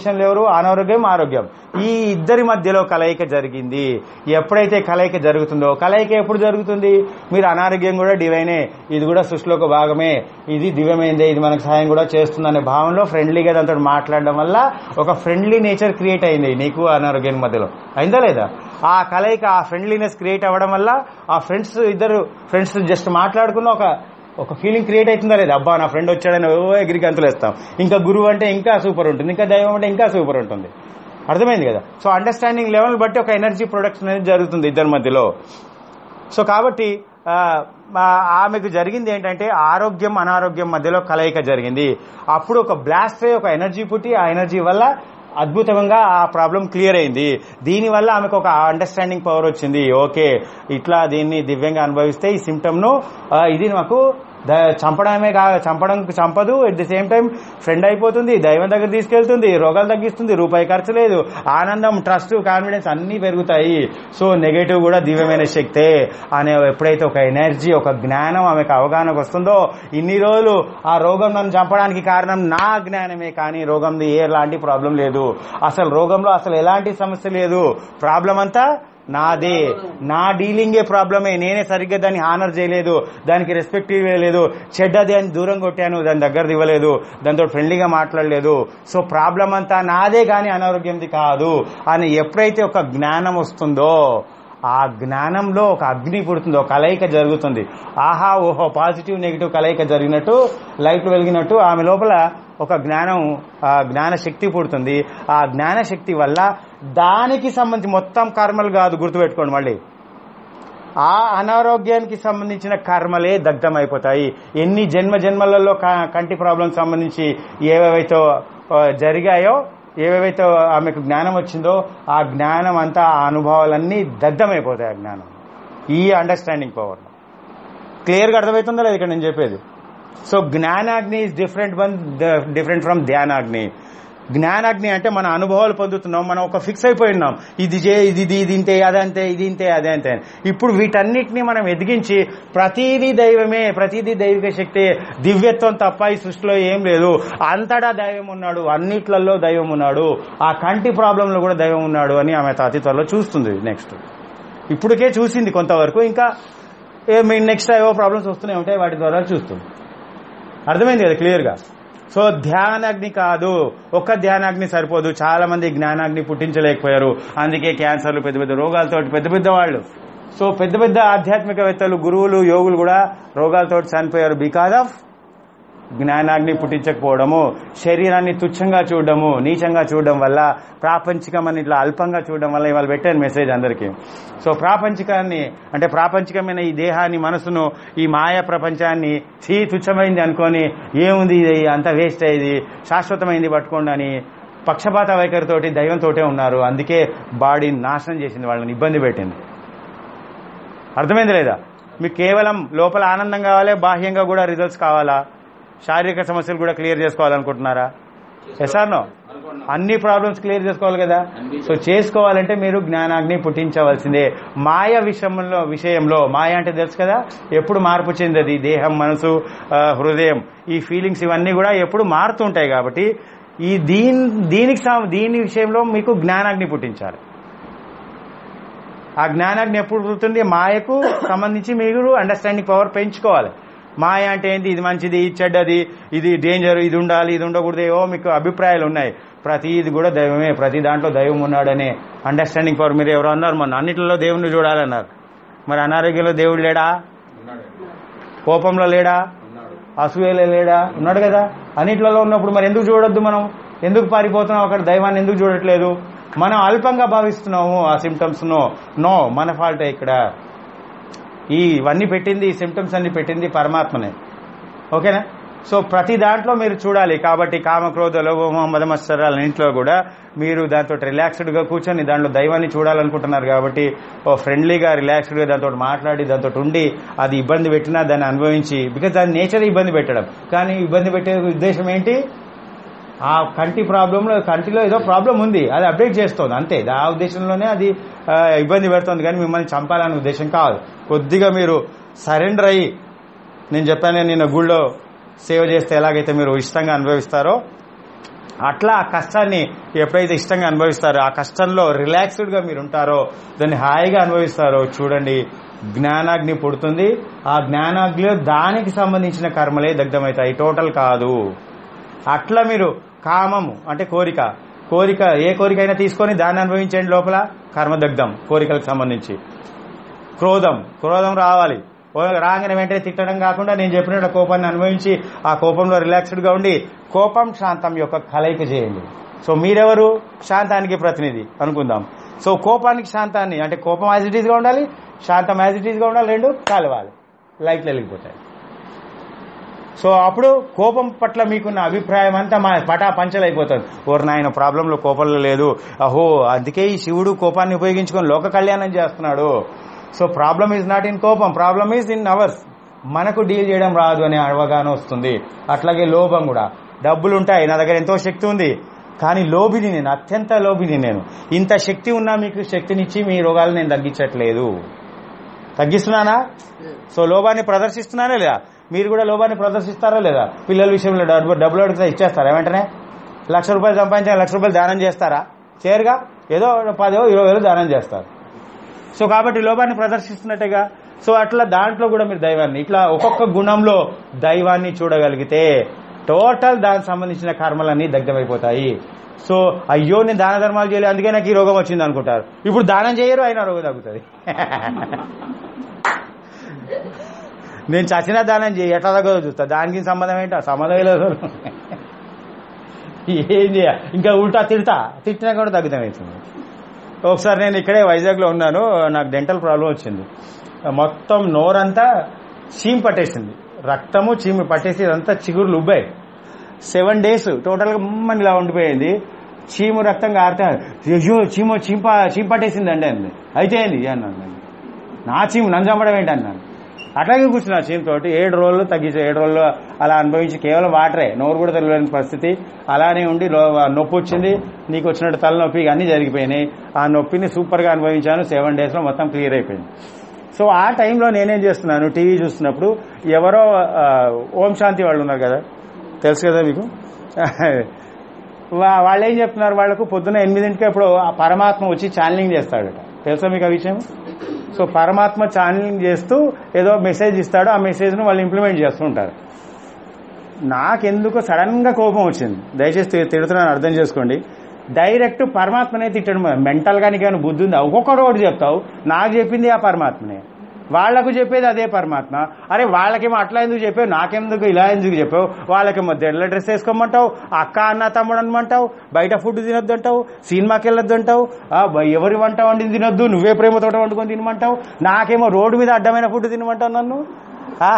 పొజిషన్లో ఎవరు అనారోగ్యం ఆరోగ్యం ఈ ఇద్దరి మధ్యలో కలయిక జరిగింది ఎప్పుడైతే కలయిక జరుగుతుందో కలయిక ఎప్పుడు జరుగుతుంది మీరు అనారోగ్యం కూడా డివైనే ఇది కూడా సృష్టిలో ఒక భాగమే ఇది దివ్యమైందే ఇది మనకు సహాయం కూడా చేస్తుందనే భావంలో ఫ్రెండ్లీగా దాంతో మాట్లాడడం వల్ల ఒక ఫ్రెండ్లీ నేచర్ క్రియేట్ అయింది నీకు అనారోగ్యం మధ్యలో అయిందా లేదా ఆ కలయిక ఆ ఫ్రెండ్లీనెస్ క్రియేట్ అవ్వడం వల్ల ఆ ఫ్రెండ్స్ ఇద్దరు ఫ్రెండ్స్ జస్ట్ మాట్లాడుకున్న ఒక ఒక ఫీలింగ్ క్రియేట్ అవుతుందా లేదా అబ్బా నా ఫ్రెండ్ వచ్చాడని ఓ ఎగిరికి అంతులు వేస్తాం ఇంకా గురువు అంటే ఇంకా సూపర్ ఉంటుంది ఇంకా దైవం అంటే ఇంకా సూపర్ ఉంటుంది అర్థమైంది కదా సో అండర్స్టాండింగ్ లెవెల్ బట్టి ఒక ఎనర్జీ ప్రొడక్షన్ అనేది జరుగుతుంది ఇద్దరి మధ్యలో సో కాబట్టి ఆ, ఆ, ఆమెకు జరిగింది ఏంటంటే ఆరోగ్యం అనారోగ్యం మధ్యలో కలయిక జరిగింది అప్పుడు ఒక బ్లాస్ట్ అయ్యి ఒక ఎనర్జీ పుట్టి ఆ ఎనర్జీ వల్ల అద్భుతంగా ఆ ప్రాబ్లం క్లియర్ అయింది దీనివల్ల ఆమెకు ఒక అండర్స్టాండింగ్ పవర్ వచ్చింది ఓకే ఇట్లా దీన్ని దివ్యంగా అనుభవిస్తే ఈ సిమ్టమ్ ను ఆ, ఇది మాకు ద- చంపడమే కా చంపడం చంపదు at the same time friend అయిపోతుంది దైవం దగ్గర తీసుకెళ్తుంది రోగాలు తగ్గిస్తుంది రూపాయి ఖర్చు లేదు ఆనందం ట్రస్ట్ కాన్ఫిడెన్స్ అన్ని పెరుగుతాయి సో నెగటివ్ కూడా దివ్యమైన శక్తే అనే ఎప్పుడైతే ఒక ఎనర్జీ ఒక జ్ఞానం ఆమెకు అవగాహనకు వస్తుందో ఇన్ని రోజులు ఆ రోగం నన్ను చంపడానికి కారణం నా జ్ఞానమే కానీ రోగంది ఎలాంటి ప్రాబ్లం లేదు అసలు రోగంలో అసలు ఎలాంటి సమస్య లేదు ప్రాబ్లం అంతా నాదే నా డీలింగే ప్రాబ్లమే నేనే సరిగ్గా దాన్ని హానర్ చేయలేదు దానికి రెస్పెక్ట్ ఇవ్వలేదు చెడ్డది అని దూరం కొట్టాను దాని దగ్గర ఇవ్వలేదు దాంతో ఫ్రెండ్లీగా మాట్లాడలేదు సో ప్రాబ్లం అంతా నాదే కానీ అనారోగ్యంది కాదు అని ఎప్పుడైతే ఒక జ్ఞానం వస్తుందో ఆ జ్ఞానంలో ఒక అగ్ని పుడుతుందో కలయిక జరుగుతుంది ఆహా ఓహో పాజిటివ్ నెగిటివ్ కలయిక జరిగినట్టు లైట్లు వెలిగినట్టు ఆమె లోపల ఒక జ్ఞానం ఆ జ్ఞాన శక్తి పుడుతుంది ఆ జ్ఞాన శక్తి వల్ల దానికి సంబంధించి మొత్తం కర్మలు కాదు గుర్తుపెట్టుకోండి మళ్ళీ ఆ అనారోగ్యానికి సంబంధించిన కర్మలే దగ్ధమైపోతాయి ఎన్ని జన్మ జన్మలలో క- కంటి ప్రాబ్లం సంబంధించి ఏవేవైతే ఆ, జరిగాయో ఏవేవైతే ఆమెకు జ్ఞానం వచ్చిందో ఆ జ్ఞానం అంతా ఆ అనుభవాలన్నీ దగ్ధమైపోతాయి ఆ జ్ఞానం ఈ అండర్స్టాండింగ్ పవర్ క్లియర్గా అర్థమవుతుందా లేదు ఇక్కడ నేను చెప్పేది సో జ్ఞానాగ్ని is different one different from ధ్యానాగ్ని జ్ఞానాగ్ని అంటే మన అనుభవాలు పొందుతున్నాం మనం ఒక ఫిక్స్ అయిపోయి ఉన్నాం ఇది చే ఇది ఇది ఇది ఇంతే అదంతే ఇది ఇంతే అదే అంతే అని. ఇప్పుడు వీటన్నిటిని మనం ఎదిగించి ప్రతిదీ దైవమే ప్రతిదీ దైవిక శక్తి దివ్యత్వం తప్ప ఈ సృష్టిలో ఏం లేదు అంతటా దైవం ఉన్నాడు అన్నిట్లలో దైవం ఉన్నాడు ఆ కంటి ప్రాబ్లంలో కూడా దైవం ఉన్నాడు అని ఆమె అతి త్వరలో చూస్తుంది నెక్స్ట్ ఇప్పటికే చూసింది కొంతవరకు ఇంకా ఏ మీ నెక్స్ట్ ఏవో ప్రాబ్లమ్స్ వస్తూనే ఉంటాయి వాటి ద్వారా చూస్తుంది అర్థమైంది కదా క్లియర్గా సో ధ్యానాగ్ని కాదు ఒక్క ధ్యానాగ్ని సరిపోదు చాలా మంది జ్ఞానాగ్ని పుట్టించలేకపోయారు అందుకే క్యాన్సర్లు పెద్ద పెద్ద రోగాలతో పెద్ద పెద్ద వాళ్ళు సో పెద్ద పెద్ద ఆధ్యాత్మికవేత్తలు గురువులు యోగులు కూడా రోగాలతో చనిపోయారు బికాజ్ ఆఫ్ జ్ఞానాగ్ని పుట్టించకపోవడము శరీరాన్ని తుచ్చంగా చూడడము నీచంగా చూడడం వల్ల ప్రాపంచికమని ఇట్లా అల్పంగా చూడడం వల్ల ఇవాళ పెట్టాను మెసేజ్ అందరికీ సో ప్రాపంచికాన్ని అంటే ప్రాపంచికమైన ఈ దేహాన్ని మనసును ఈ మాయా ప్రపంచాన్ని చీ తుచ్చమైంది అనుకొని ఏముంది ఇది అంత వేస్ట్ అయ్యేది శాశ్వతమైంది పట్టుకోండి అని పక్షపాత వైఖరితోటి దైవంతోటే ఉన్నారు అందుకే బాడీని నాశనం చేసింది వాళ్ళని ఇబ్బంది పెట్టింది అర్థమైంది లేదా మీకు కేవలం లోపల ఆనందం కావాలి బాహ్యంగా కూడా రిజల్ట్స్ కావాలా శారీరక సమస్యలు కూడా క్లియర్ చేసుకోవాలనుకుంటున్నారా ఎస్ఆర్నో అన్ని ప్రాబ్లమ్స్ క్లియర్ చేసుకోవాలి కదా సో చేసుకోవాలంటే మీరు జ్ఞానాగ్ని పుట్టించవలసిందే మాయ విషయంలో విషయంలో మాయ అంటే తెలుసు కదా ఎప్పుడు మార్పు చెందది దేహం మనసు ఆ, హృదయం ఈ ఫీలింగ్స్ ఇవన్నీ కూడా ఎప్పుడు మారుతుంటాయి కాబట్టి ఈ దీని దీనికి సం- దీని విషయంలో మీకు జ్ఞానాగ్ని పుట్టించాలి ఆ జ్ఞానాగ్ని ఎప్పుడు పుడుతుంది మాయకు సంబంధించి మీరు అండర్స్టాండింగ్ పవర్ పెంచుకోవాలి మాయ అంటే ఏంటి ఇది మంచిది ఇది చెడ్డది ఇది డేంజర్ ఇది ఉండాలి ఇది ఉండకూడదు ఏవో మీకు అభిప్రాయాలు ఉన్నాయి ప్రతి ఇది కూడా దైవమే ప్రతి దాంట్లో దైవం ఉన్నాడనే అండర్స్టాండింగ్ పవర్ మీరు ఎవరు అన్నారు మొన్న అన్నిటిలో దేవుణ్ణి చూడాలన్నారు మరి అనారోగ్యంలో దేవుడు లేడా కోపంలో లేడా అసూయలో లేడా ఉన్నాడు కదా అన్నిట్లలో ఉన్నప్పుడు మరి ఎందుకు చూడొద్దు మనం ఎందుకు పారిపోతున్నాం అక్కడ దైవాన్ని ఎందుకు చూడట్లేదు మనం అల్పంగా భావిస్తున్నాము ఆ సిమ్టమ్స్ నో నో మన ఫాల్టే ఇక్కడ ఈ ఇవన్నీ పెట్టింది ఈ సిమ్టమ్స్ అన్ని పెట్టింది పరమాత్మనే ఓకేనా సో ప్రతి దాంట్లో మీరు చూడాలి కాబట్టి కామక్రోధ లోభమ మదమత్సరాలన్నింటిలో కూడా మీరు దాంతో రిలాక్స్డ్గా కూర్చొని దాంట్లో దైవాన్ని చూడాలనుకుంటున్నారు కాబట్టి ఓ ఫ్రెండ్లీగా రిలాక్స్డ్గా దాంతో మాట్లాడి దాంతో ఉండి అది ఇబ్బంది పెట్టినా దాన్ని అనుభవించి బికాజ్ దాని నేచర్ ఇబ్బంది పెట్టడం కానీ ఇబ్బంది పెట్టే ఉద్దేశం ఏంటి ఆ కంటి ప్రాబ్లంలో కంటిలో ఏదో ప్రాబ్లం ఉంది అది అప్డేట్ చేస్తుంది అంతే ఆ ఉద్దేశంలోనే అది ఆ, ఇబ్బంది పెడుతుంది కానీ మిమ్మల్ని చంపాలనే ఉద్దేశం కాదు కొద్దిగా మీరు సరెండర్ అయ్యి నేను చెప్పాను నిన్న గుళ్ళో సేవ చేస్తే ఎలాగైతే మీరు ఇష్టంగా అనుభవిస్తారో అట్లా ఆ కష్టాన్ని ఎప్పుడైతే ఇష్టంగా అనుభవిస్తారో ఆ కష్టంలో రిలాక్స్డ్ గా మీరు ఉంటారో దాన్ని హాయిగా అనుభవిస్తారో చూడండి జ్ఞానాగ్ని పుడుతుంది ఆ జ్ఞానాగ్నిలో దానికి సంబంధించిన కర్మలే దగ్ధమవుతాయి టోటల్ కాదు అట్లా మీరు కామము అంటే కోరిక కోరిక ఏ కోరిక అయినా తీసుకొని దాన్ని అనుభవించండి లోపల కర్మదగ్ధం కోరికలకు సంబంధించి క్రోధం క్రోధం రావాలి ఓ రాగానే వెంటనే తిట్టడం కాకుండా నేను చెప్పినట్టు కోపాన్ని అనుభవించి ఆ కోపంలో రిలాక్స్డ్ గా ఉండి కోపం శాంతం యొక్క కలయిక చేయండి సో మీరెవరు శాంతానికి ప్రతినిధి అనుకుందాం సో కోపానికి శాంతాన్ని అంటే కోపం యాజ్ ఇట్ ఈస్ గా ఉండాలి శాంతం యాజ్ ఇట్ ఈస్ గా ఉండాలి రెండు కలవాలి లైట్లు వెలిగిపోతాయి సో అప్పుడు కోపం పట్ల మీకున్న అభిప్రాయం అంతా మా పటా పంచలైపోతుంది ఓర్ నాయన ప్రాబ్లంలో కోపంలో లేదు అహో అందుకే ఈ శివుడు కోపాన్ని ఉపయోగించుకొని లోక కళ్యాణం చేస్తున్నాడు so problem is not in కోపం ప్రాబ్లం ఈజ్ ఇన్ అవర్స్ మనకు డీల్ చేయడం రాదు అనే అవగాహన వస్తుంది అట్లాగే లోభం కూడా డబ్బులు ఉంటాయి నా దగ్గర ఎంతో శక్తి ఉంది కానీ లోబిని నేను అత్యంత లోబిని నేను ఇంత శక్తి ఉన్నా మీకు శక్తినిచ్చి మీ రోగాలు నేను తగ్గించట్లేదు తగ్గిస్తున్నానా సో లోభాన్ని ప్రదర్శిస్తున్నానా లేదా మీరు కూడా లోభాన్ని ప్రదర్శిస్తారా లేదా పిల్లల విషయంలో డబ్బు డబ్బులు అడిగితే ఇచ్చేస్తారా వెంటనే లక్ష రూపాయలు సంపాదించిన లక్ష రూపాయలు దానం చేస్తారా చేరుగా ఏదో పదో ఇరవై వేలు దానం చేస్తారు సో కాబట్టి లోభాన్ని ప్రదర్శిస్తున్నట్టుగా సో అట్లా దాంట్లో కూడా మీరు దైవాన్ని ఇట్లా ఒక్కొక్క గుణంలో దైవాన్ని చూడగలిగితే టోటల్ దానికి సంబంధించిన కర్మలన్నీ దగ్ధమైపోతాయి సో అయ్యో నేను దాన ధర్మాలు చేయలేదు అందుకే నాకు ఈ రోగం వచ్చింది అనుకుంటారు ఇప్పుడు దానం చేయరు అయినా రోగం తగ్గుతుంది నేను చచ్చినా దానం చేయి ఎట్లా తగ్గదో చూస్తా దానికి సంబంధం ఏంటో సంబంధం లేదు ఏం చేయ ఇంకా ఉల్టా తిడతా తిట్టినా కూడా తగ్గుతాం అవుతుంది ఒకసారి నేను ఇక్కడే వైజాగ్లో ఉన్నాను నాకు డెంటల్ ప్రాబ్లం వచ్చింది మొత్తం నోరంతా చీమ్ పట్టేసింది రక్తము చీమి పట్టేసి ఇదంతా చిగురులు ఉబ్బాయి సెవెన్ డేస్ టోటల్గా మమ్మల్ని ఇలా ఉండిపోయింది చీము రక్తం కారితే అయ్యో చీమ చీంప చీమ పట్టేసింది అండి అంది అయితే ఏంది అన్నాను నేను. నా చీము నన్ను చంపడం ఏంటి అన్నాను అట్లాగే కూర్చున్నా చీమ తోటి ఏడు రోజులు తగ్గించి ఏడు రోజులు అలా అనుభవించి కేవలం వాటరే నోరు కూడా తెలియని పరిస్థితి అలానే ఉండి లో- నొప్పి వచ్చింది నీకు వచ్చినట్టు తలనొప్పి అన్నీ జరిగిపోయినాయి ఆ నొప్పిని సూపర్గా అనుభవించాను సెవెన్ డేస్లో మొత్తం క్లియర్ అయిపోయింది సో ఆ టైంలో నేనేం చేస్తున్నాను టీవీ చూస్తున్నప్పుడు ఎవరో ఆ, ఓం శాంతి వాళ్ళు ఉన్నారు కదా తెలుసు కదా మీకు వా- వాళ్ళు ఏం చెప్తున్నారు వాళ్ళకు పొద్దున్న ఎనిమిదింటికి ఎప్పుడు ఆ పరమాత్మ వచ్చి ఛానలింగ్ చేస్తాడట తెలుసా మీకు ఆ విషయం సో పరమాత్మ ఛానలింగ్ చేస్తూ ఏదో మెసేజ్ ఇస్తాడు ఆ మెసేజ్ను వాళ్ళు ఇంప్లిమెంట్ చేస్తూ ఉంటారు నాకెందుకు సడన్ గా కోపం వచ్చింది దయచేసి తి- తిడుతున్నాను అర్థం చేసుకోండి డైరెక్ట్ పరమాత్మనే తిట్టడం మెంటల్ గా నీకేమైనా బుద్ధి ఉందా ఒక్కొక్కడు ఒకటి చెప్తావు నాకు చెప్పింది ఆ పరమాత్మనే వాళ్లకు చెప్పేది అదే పరమాత్మ అరే వాళ్ళకేమో అట్లా ఎందుకు చెప్పావు నాకెందుకు ఇలా ఎందుకు చెప్పావు వాళ్ళకేమో తెల్ల డ్రెస్ వేసుకోమంటావు అక్క అన్న తమ్ముడు అనమంటావు బయట ఫుడ్ తినొద్దు అంటావు సినిమాకి వెళ్ళొద్దు అంటావు ఆ, బ- ఎవరి వంట వండింది తినొద్దు నువ్వే ప్రేమతోట వండుకొని తినమంటావు నాకేమో రోడ్డు మీద అడ్డమైన ఫుడ్ తినమంటావు నన్ను ఆ,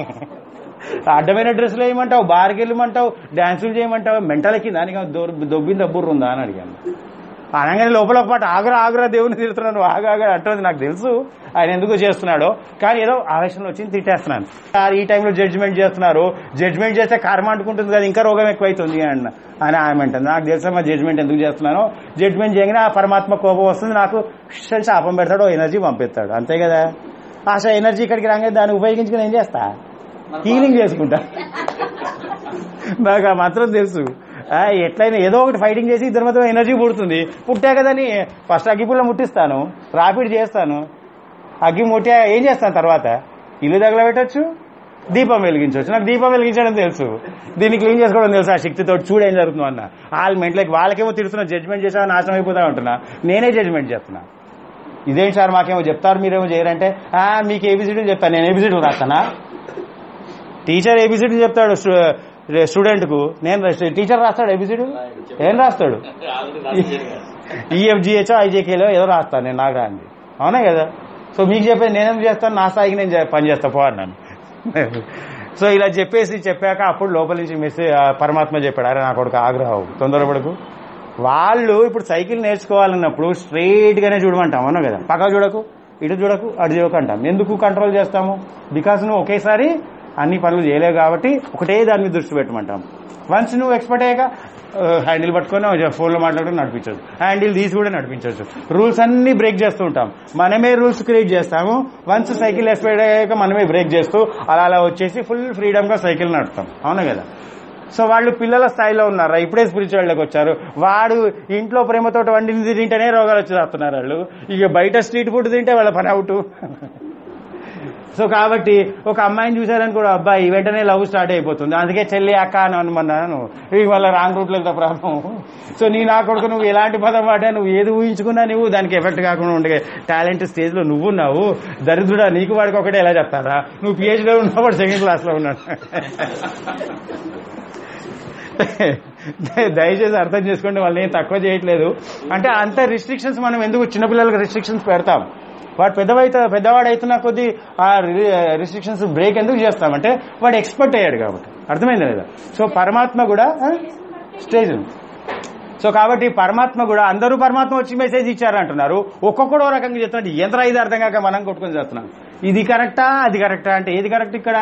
అడ్డమైన డ్రెస్సులు వేయమంటావు బార్కి వెళ్ళమంటావు డాన్సులు చేయమంటావు మెంటలకి దానికి దొబ్బింది దబ్బుర్రు ఉందా అని అడిగాను అనగానే లోపల ఒక పాట ఆగురా ఆగురా దేవుని తిడుతున్నాను ఆగు ఆగు అంటుంది నాకు తెలుసు ఆయన ఎందుకు చేస్తున్నాడో కానీ ఏదో ఆవేశంలో వచ్చి తిట్టేస్తున్నాను ఆ, ఈ టైంలో జడ్జిమెంట్ చేస్తున్నారు జడ్జిమెంట్ చేస్తే కర్మ అంటుకుంటుంది కదా ఇంకా రోగం ఎక్కువైతుంది అన్న అని ఆమె అంటుంది నాకు తెలుసా మా జడ్జిమెంట్ ఎందుకు చేస్తున్నానో జడ్జిమెంట్ చేయగానే ఆ పరమాత్మ కోపం వస్తుంది నాకు ష్ శాపం పెడతాడు ఎనర్జీ పంపిస్తాడు అంతే కదా ఆశ ఎనర్జీ ఇక్కడికి రాగానే దాన్ని ఉపయోగించుకుని ఏం చేస్తా హీలింగ్ చేసుకుంటా నాకు ఆ మాత్రం తెలుసు ఆ, ఎట్లయినా ఏదో ఒకటి ఫైటింగ్ చేసి ఇద్దరి మధ్య ఎనర్జీ పుడుతుంది పుట్టా కదని ఫస్ట్ అగ్గిపుల్ల ముట్టిస్తాను రాపిడ్ చేస్తాను అగ్గి ముట్టా ఏం చేస్తాను తర్వాత ఇల్లు తగలబెట్టచ్చు దీపం వెలిగించవచ్చు నాకు దీపం వెలిగించడం తెలుసు దీన్ని క్లీన్ చేసుకోవడం తెలుసు ఆ శక్తితో చూడు ఏం జరుగుతుందో అన్న వాళ్ళ మెంట్లకి వాళ్ళకేమో తిడుతున్నా జడ్జ్మెంట్ చేసా నాశనం అయిపోతా ఉంటున్నా నేనే జడ్జ్మెంట్ చేస్తున్నా ఇదేంటి సార్ మాకేమో చెప్తారు మీరేమో చేయరంటే "ఆ, మీకు ఏబిసిడీ చెప్తాను నేను ఏబిసిడీ రాస్తానా టీచర్ ఏబిసిడీ చెప్తాడు స్టూడెంట్ కు నేను రాస్తా- టీచర్ రాస్తాడు ఏబిసిడీ ఏం రాస్తాడు ఈఎఫ్జిహెచ్ ఐజేకేలో ఏదో రాస్తాను నేను నాకు రాంది అవునా కదా సో మీకు చెప్పేది నేనేం చేస్తాను నా స్థాయికి నేను చే- పని చేస్తా పో అన్నాను సో ఇలా చెప్పేసి చెప్పాక అప్పుడు లోపల నుంచి మెసేజ్ పరమాత్మ చెప్పాడు అరే నా కొడుకు ఆగ్రహం తొందరపడకు వాళ్ళు ఇప్పుడు సైకిల్ నేర్చుకోవాలన్నప్పుడు స్ట్రైట్ గానే చూడమంటాం అవునా కదా పక్క చూడకు ఇటు చూడకు అటు చూడకు అంటాం ఎందుకు కంట్రోల్ చేస్తాము బికాస్ నువ్వు ఒకేసారి అన్ని పనులు చేయలేవు కాబట్టి ఒకటే దాని మీద దృష్టి పెట్టమంటాం వన్స్ నువ్వు ఎక్స్పర్ట్ అయ్యాక హ్యాండిల్ పట్టుకొని ఫోన్లో మాట్లాడుకుని నడిపించవచ్చు హ్యాండిల్ తీసి కూడా నడిపించవచ్చు రూల్స్ అన్ని బ్రేక్ చేస్తూ ఉంటాం మనమే రూల్స్ క్రియేట్ చేస్తాము వన్స్ సైకిల్ ఎక్స్పైర్ అయ్యాక మనమే బ్రేక్ చేస్తూ అలా అలా వచ్చేసి ఫుల్ ఫ్రీడమ్ గా సైకిల్ నడుపుతాం అవునా కదా సో వాళ్ళు పిల్లల స్థాయిలో ఉన్నారా ఇప్పుడే స్పిరిచువల్లోకి వచ్చారు వాడు ఇంట్లో ప్రేమతో వండింది తింటేనే రోగాలు వచ్చి చేస్తున్నారు వాళ్ళు ఇక బయట స్ట్రీట్ ఫుడ్ తింటే వాళ్ళ పని అవుట్ సో కాబట్టి ఒక అమ్మాయిని చూశారని కూడా అబ్బాయి వెంటనే లవ్ స్టార్ట్ అయిపోతుంది అందుకే చెల్లి అక్క అని అనుమన్నాను ఇక వాళ్ళ రాంగ్ రూట్లో వెళ్తా ప్రాబ్లం సో నీ నా కొడుకు నువ్వు ఎలాంటి పదం వాడా నువ్వు ఏది ఊహించుకున్నా నువ్వు దానికి ఎఫెక్ట్ కాకుండా ఉండే టాలెంట్ స్టేజ్లో నువ్వున్నావు దరిద్రుడా నీకు వాడికి ఒకటే ఎలా చెప్తారా నువ్వు పిహెచ్డీలో ఉన్నావు వాడు సెకండ్ క్లాస్లో ఉన్నాడు దయచేసి అర్థం చేసుకోండి వాళ్ళని ఏం తక్కువ చేయట్లేదు అంటే అంత రిస్ట్రిక్షన్స్ మనం ఎందుకు చిన్నపిల్లలకి రిస్ట్రిక్షన్స్ పెడతాం వాడు పెద్దవైతే పెద్దవాడు అవుతున్న కొద్దీ ఆ రిస్ట్రిక్షన్స్ బ్రేక్ ఎందుకు చేస్తామంటే వాడు ఎక్స్పర్ట్ అయ్యాడు కాబట్టి అర్థమైంది లేదా సో పరమాత్మ కూడా స్టేజ్ సో కాబట్టి పరమాత్మ కూడా అందరూ పరమాత్మ వచ్చి మెసేజ్ ఇచ్చారంటున్నారు ఒక్కొక్కడు ఓ రకంగా చెప్తున్నారు ఎంత ఇది అర్థం కాక మనం కొట్టుకొని చేస్తున్నాం ఇది కరెక్టా అది కరెక్టా అంటే ఏది కరెక్ట్ ఇక్కడ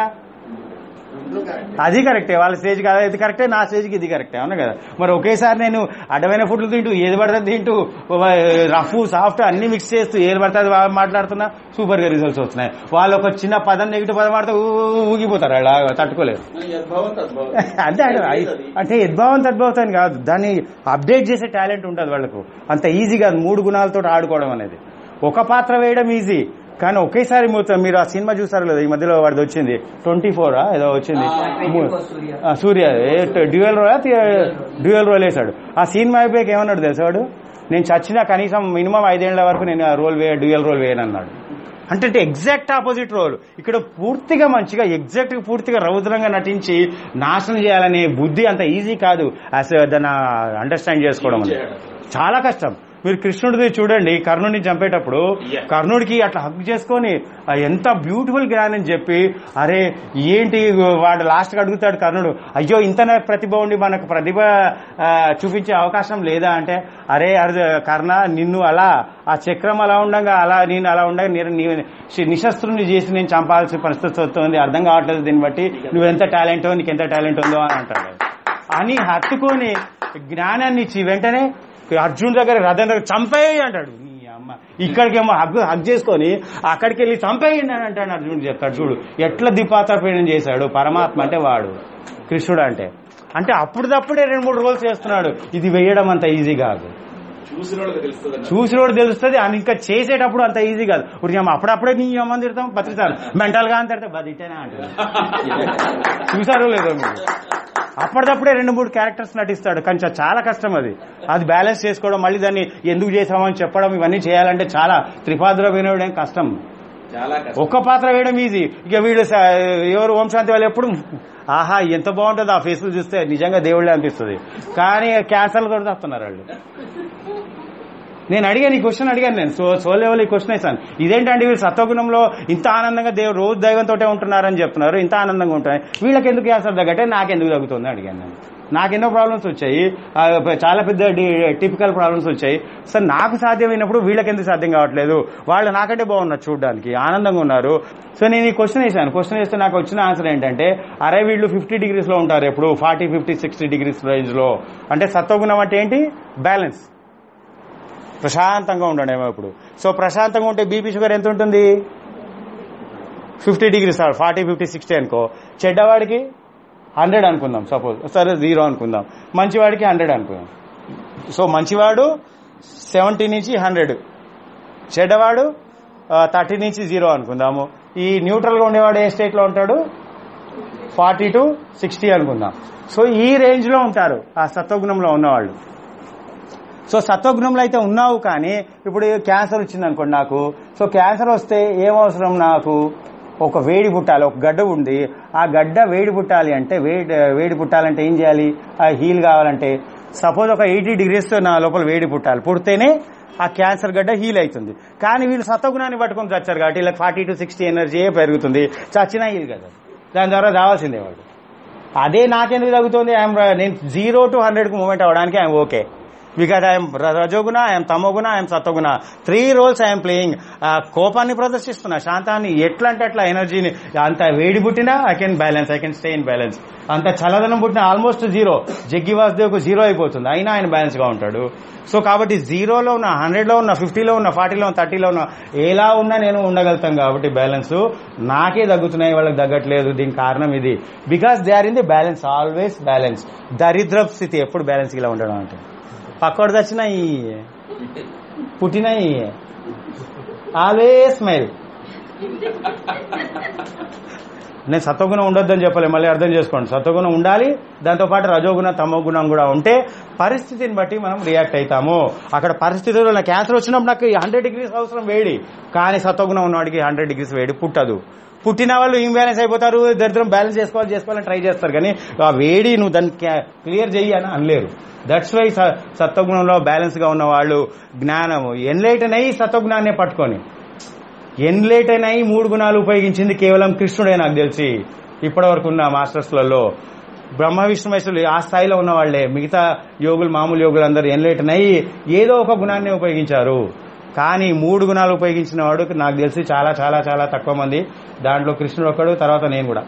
అది కరెక్టే వాళ్ళ స్టేజ్ కాదు ఇది కరెక్టే నా స్టేజ్కి ఇది కరెక్టే అవును కదా మరి ఒకేసారి నేను అడ్డమైన ఫుడ్లు తింటూ ఏది పడుతుంది తింటూ రఫ్ సాఫ్ట్ అన్ని మిక్స్ చేస్తూ ఏది పడుతుంది బాగా మాట్లాడుతున్నా సూపర్ గా రిజల్ట్స్ వస్తున్నాయి వాళ్ళు ఒక చిన్న పదం నెగిటివ్ పదం మాడితే ఊగిపోతారు అలా తట్టుకోలేరు యద్భావం తద్భావం అంటే ఆయన- అంటే యద్భావం తద్భావం అని కాదు దాన్ని అప్డేట్ చేసే టాలెంట్ ఉంటుంది వాళ్ళకు అంత ఈజీ కాదు మూడు గుణాలతో ఆడుకోవడం అనేది ఒక పాత్ర వేయడం ఈజీ కానీ ఒకేసారి మొత్తం మీరు ఆ సినిమా చూసారు లేదా ఈ మధ్యలో వాడిది వచ్చింది ట్వంటీ ఫోర్ ఏదో వచ్చింది ఆ, Surya dual role dual role వేశాడు ఆ సినిమా అయిపోయాక ఏమన్నాడు తెలుసా వాడు నేను చచ్చినా కనీసం మినిమం ఐదేళ్ల వరకు నేను ఆ రోల్ వే డ్యూయల్ రోల్ వేయను అన్నాడు అంటే ఎగ్జాక్ట్ ఆపోజిట్ రోల్ ఇక్కడ పూర్తిగా మంచిగా ఎగ్జాక్ట్ పూర్తిగా రౌద్రంగా నటించి నాశనం చేయాలనే బుద్ధి అంత ఈజీ కాదు యాజ్ దాన్ని అండర్స్టాండ్ చేసుకోవడం అనేది చాలా కష్టం మీరు కృష్ణుడిది చూడండి కర్ణుడిని చంపేటప్పుడు Yeah. కర్ణుడికి అట్లా హక్ చేసుకొని ఆ ఎంత బ్యూటిఫుల్ జ్ఞానం చెప్పి అరే ఏంటి వాడు లాస్ట్కి అడుగుతాడు కర్ణుడు అయ్యో ఇంతనే ప్రతిభ ఉండి మనకు ప్రతిభ ఆ, చూపించే అవకాశం లేదా అంటే అరే అర్జు కర్ణ నిన్ను అలా ఆ చక్రం అలా ఉండగా అలా నేను అలా ఉండగా నీ- నీ నిశస్త్రుని చేసి నేను చంపాల్సిన పరిస్థితి వస్తుంది అర్థం కావట్లేదు దీన్ని బట్టి నువ్వు ఎంత టాలెంటో నీకు ఎంత టాలెంట్ ఉందో అని అంటాడు అని హత్తుకొని జ్ఞానాన్ని ఇచ్చి వెంటనే అర్జున్ దగ్గర రథం దగ్గర చంపేయి అంటాడు నీ అమ్మ ఇక్కడికేమో హగ్ హగ్ చేసుకొని అక్కడికి వెళ్ళి చంపేయండి అని అంటాడు అర్జునుడు చెప్తాడు చూడు ఎట్లా దీపాతపీడం చేశాడు పరమాత్మ అంటే వాడు కృష్ణుడు అంటే అంటే అప్పుడు తప్పుడే రెండు మూడు రోజులు చేస్తున్నాడు ఇది వేయడం అంత ఈజీ కాదు చూసిన వాళ్ళకి తెలుస్తుంది చూసినోడు తెలుస్తుంది అని ఇంకా చేసేటప్పుడు అంత ఈజీ కాదు ఇప్పుడు మేము అప్పుడప్పుడే నీ అమ్మని తిడతాం బతికితాను మెంటల్ గా అని తిడతా బతిటేనే అంటారు చూసారో లేదో మీరు అప్పటిదప్పుడే రెండు మూడు క్యారెక్టర్స్ నటిస్తాడు కొంచెం చాలా కష్టం అది అది బ్యాలెన్స్ చేసుకోవడం మళ్ళీ దాన్ని ఎందుకు చేసామని చెప్పడం ఇవన్నీ చేయాలంటే చాలా త్రిపాదులో వినడం కష్టం చాలా కష్టం ఒక్క పాత్ర వేయడం ఈజీ ఇక వీళ్ళు స- ఎవరు ఓంశాంతి వాళ్ళు ఎప్పుడు ఆహా ఎంత బాగుంటుంది ఆ ఫేస్లు చూస్తే నిజంగా దేవుళ్ళే అనిపిస్తుంది కానీ క్యాన్సర్లు కూడా వస్తున్నారు వాళ్ళు నేను అడిగాను ఈ క్వశ్చన్ అడిగాను నేను సో సో లెవెల్ ఈ క్వశ్చన్ వేసాను ఇదేంటంటే వీళ్ళు సత్వగుణంలో ఇంత ఆనందంగా దేవుడు రోజు దైవంతో ఉంటున్నారని చెప్తున్నారు ఇంత ఆనందంగా ఉంటున్నారు వీళ్ళకి ఎందుకు క్యాన్సర్ తగ్గట్టే నాకెందుకు తగ్గుతుంది అడిగాను నేను నాకెన్నో ప్రాబ్లమ్స్ వచ్చాయి ఆ, చాలా పెద్ద టిపికల్ ప్రాబ్లమ్స్ వచ్చాయి సో నాకు సాధ్యమైనప్పుడు వీళ్ళకి ఎందుకు సాధ్యం కావట్లేదు వాళ్ళు నాకంటే బాగున్నారు చూడడానికి ఆనందంగా ఉన్నారు సో నేను ఈ క్వశ్చన్ వేసాను క్వశ్చన్ వేస్తే నాకు వచ్చిన ఆన్సర్ ఏంటంటే అరే వీళ్ళు ఫిఫ్టీ డిగ్రీస్ లో ఉంటారు ఎప్పుడు forty fifty sixty degrees range లో అంటే సత్వగుణం అంటే ఏంటి బ్యాలెన్స్ ప్రశాంతంగా ఉండడేమో ఇప్పుడు సో ప్రశాంతంగా ఉంటే బీపీ షుగర్ ఎంత ఉంటుంది fifty degrees forty fifty sixty అనుకో చెడ్డవాడికి హండ్రెడ్ అనుకుందాం సపోజ్ సరే జీరో అనుకుందాం మంచివాడికి హండ్రెడ్ అనుకుందాం సో మంచివాడు సెవెంటీ నుంచి హండ్రెడ్ చెడ్డవాడు థర్టీ నుంచి జీరో అనుకుందాము ఈ న్యూట్రల్గా ఉండేవాడు ఏ స్టేట్లో ఉంటాడు ఫార్టీ టు సిక్స్టీ అనుకుందాం సో ఈ రేంజ్లో ఉంటారు ఆ సత్వగుణంలో ఉన్నవాళ్ళు సో సత్వగుణంలో అయితే ఉన్నావు కానీ ఇప్పుడు క్యాన్సర్ వచ్చింది అనుకోండి నాకు సో క్యాన్సర్ వస్తే ఏమవసరం నాకు ఒక వేడి పుట్టాలి ఒక గడ్డ ఉంది ఆ గడ్డ వేడి పుట్టాలి అంటే వేడి వేడి పుట్టాలంటే ఏం చేయాలి ఆ హీల్ కావాలంటే సపోజ్ ఒక ఎయిటీ డిగ్రీస్ నా లోపల వేడి పుట్టాలి పుడితేనే ఆ క్యాన్సర్ గడ్డ హీల్ అవుతుంది కానీ వీళ్ళు సత్వగుణాన్ని పట్టుకొని చచ్చారు కాబట్టి వీళ్ళకి ఫార్టీ టు సిక్స్టీ ఎనర్జీ పెరుగుతుంది చచ్చినా హీల్ కదా దాని ద్వారా రావాల్సిందే వాడు అదే నాకెందుకు తగ్గుతుంది ఐఎమ్ నేను జీరో టు హండ్రెడ్కి మూమెంట్ అవ్వడానికి ఐఎమ్ ఓకే బికాజ్ ఐఎమ్ రజోగుణ ఐఎమ్ తమోగుణ ఐఎమ్ సత్వగుణ త్రీ రోల్స్ ఐఎమ్ ప్లేయింగ్ కోపాన్ని ప్రదర్శిస్తున్నా శాంతాన్ని ఎట్లా అంటే అట్లా ఎనర్జీని అంత వేడి పుట్టినా I can balance I can stay in balance అంత చల్లదనం పుట్టిన ఆల్మోస్ట్ జీరో జగ్గి వాసుదేవ్కు జీరో అయిపోతుంది అయినా ఆయన బ్యాలెన్స్ గా ఉంటాడు సో కాబట్టి జీరోలో ఉన్న హండ్రెడ్ లో ఉన్న ఫిఫ్టీలో ఉన్న ఫార్టీలో ఉన్న థర్టీలో ఉన్న ఎలా ఉన్నా నేను ఉండగలుగుతాను కాబట్టి బ్యాలెన్స్ నాకే తగ్గుతున్నాయి వాళ్ళకి తగ్గట్లేదు దీనికి కారణం ఇది because they are in the balance always balance దరిద్ర స్థితి ఎప్పుడు బ్యాలెన్స్ ఇలా ఉండడం అంటే పక్కోడు తెచ్చినాయి పుట్టినాయి ఆల్వేస్ స్మైల్ నేను సత్వగుణం ఉండొద్దని చెప్పలే మళ్ళీ అర్థం చేసుకోండి సత్వగుణం ఉండాలి దాంతోపాటు రజోగుణ తమోగుణం కూడా ఉంటే పరిస్థితిని బట్టి మనం రియాక్ట్ అవుతాము అక్కడ పరిస్థితుల్లో నాకు క్యాన్సర్ వచ్చినప్పుడు నాకు హండ్రెడ్ డిగ్రీస్ అవసరం వేడి కానీ సత్వగుణం ఉన్నవాడికి హండ్రెడ్ డిగ్రీస్ వేడి పుట్టదు పుట్టిన వాళ్ళు ఇంబ్యాలెన్స్ అయిపోతారు దరిద్రం బ్యాలెన్స్ చేసుకోవాలి చేసుకోవాలని ట్రై చేస్తారు కానీ ఆ వేడి నువ్వు దాన్ని క్లియర్ చెయ్యి అని అనలేరు దట్స్ వై సత్వగుణంలో బ్యాలెన్స్ గా ఉన్న వాళ్ళు జ్ఞానము ఎన్లైటన్ అయ్యి సత్వగుణాన్నే పట్టుకొని ఎన్లైటన్ అయి మూడు గుణాలు ఉపయోగించింది కేవలం కృష్ణుడే నాకు తెలిసి ఇప్పటి వరకు ఉన్న మాస్టర్స్లలో బ్రహ్మ విష్ణు మహేశ్వరులు ఆ స్థాయిలో ఉన్న వాళ్లే మిగతా యోగులు మామూలు యోగులు అందరూ ఎన్లైటన్ అయ్యి ఏదో ఒక గుణాన్ని ఉపయోగించారు కానీ మూడు గుణాలు ఉపయోగించిన వాడు నాకు తెలిసి చాలా చాలా చాలా తక్కువ మంది దాంట్లో కృష్ణుడు ఒక్కడు తర్వాత నేను కూడా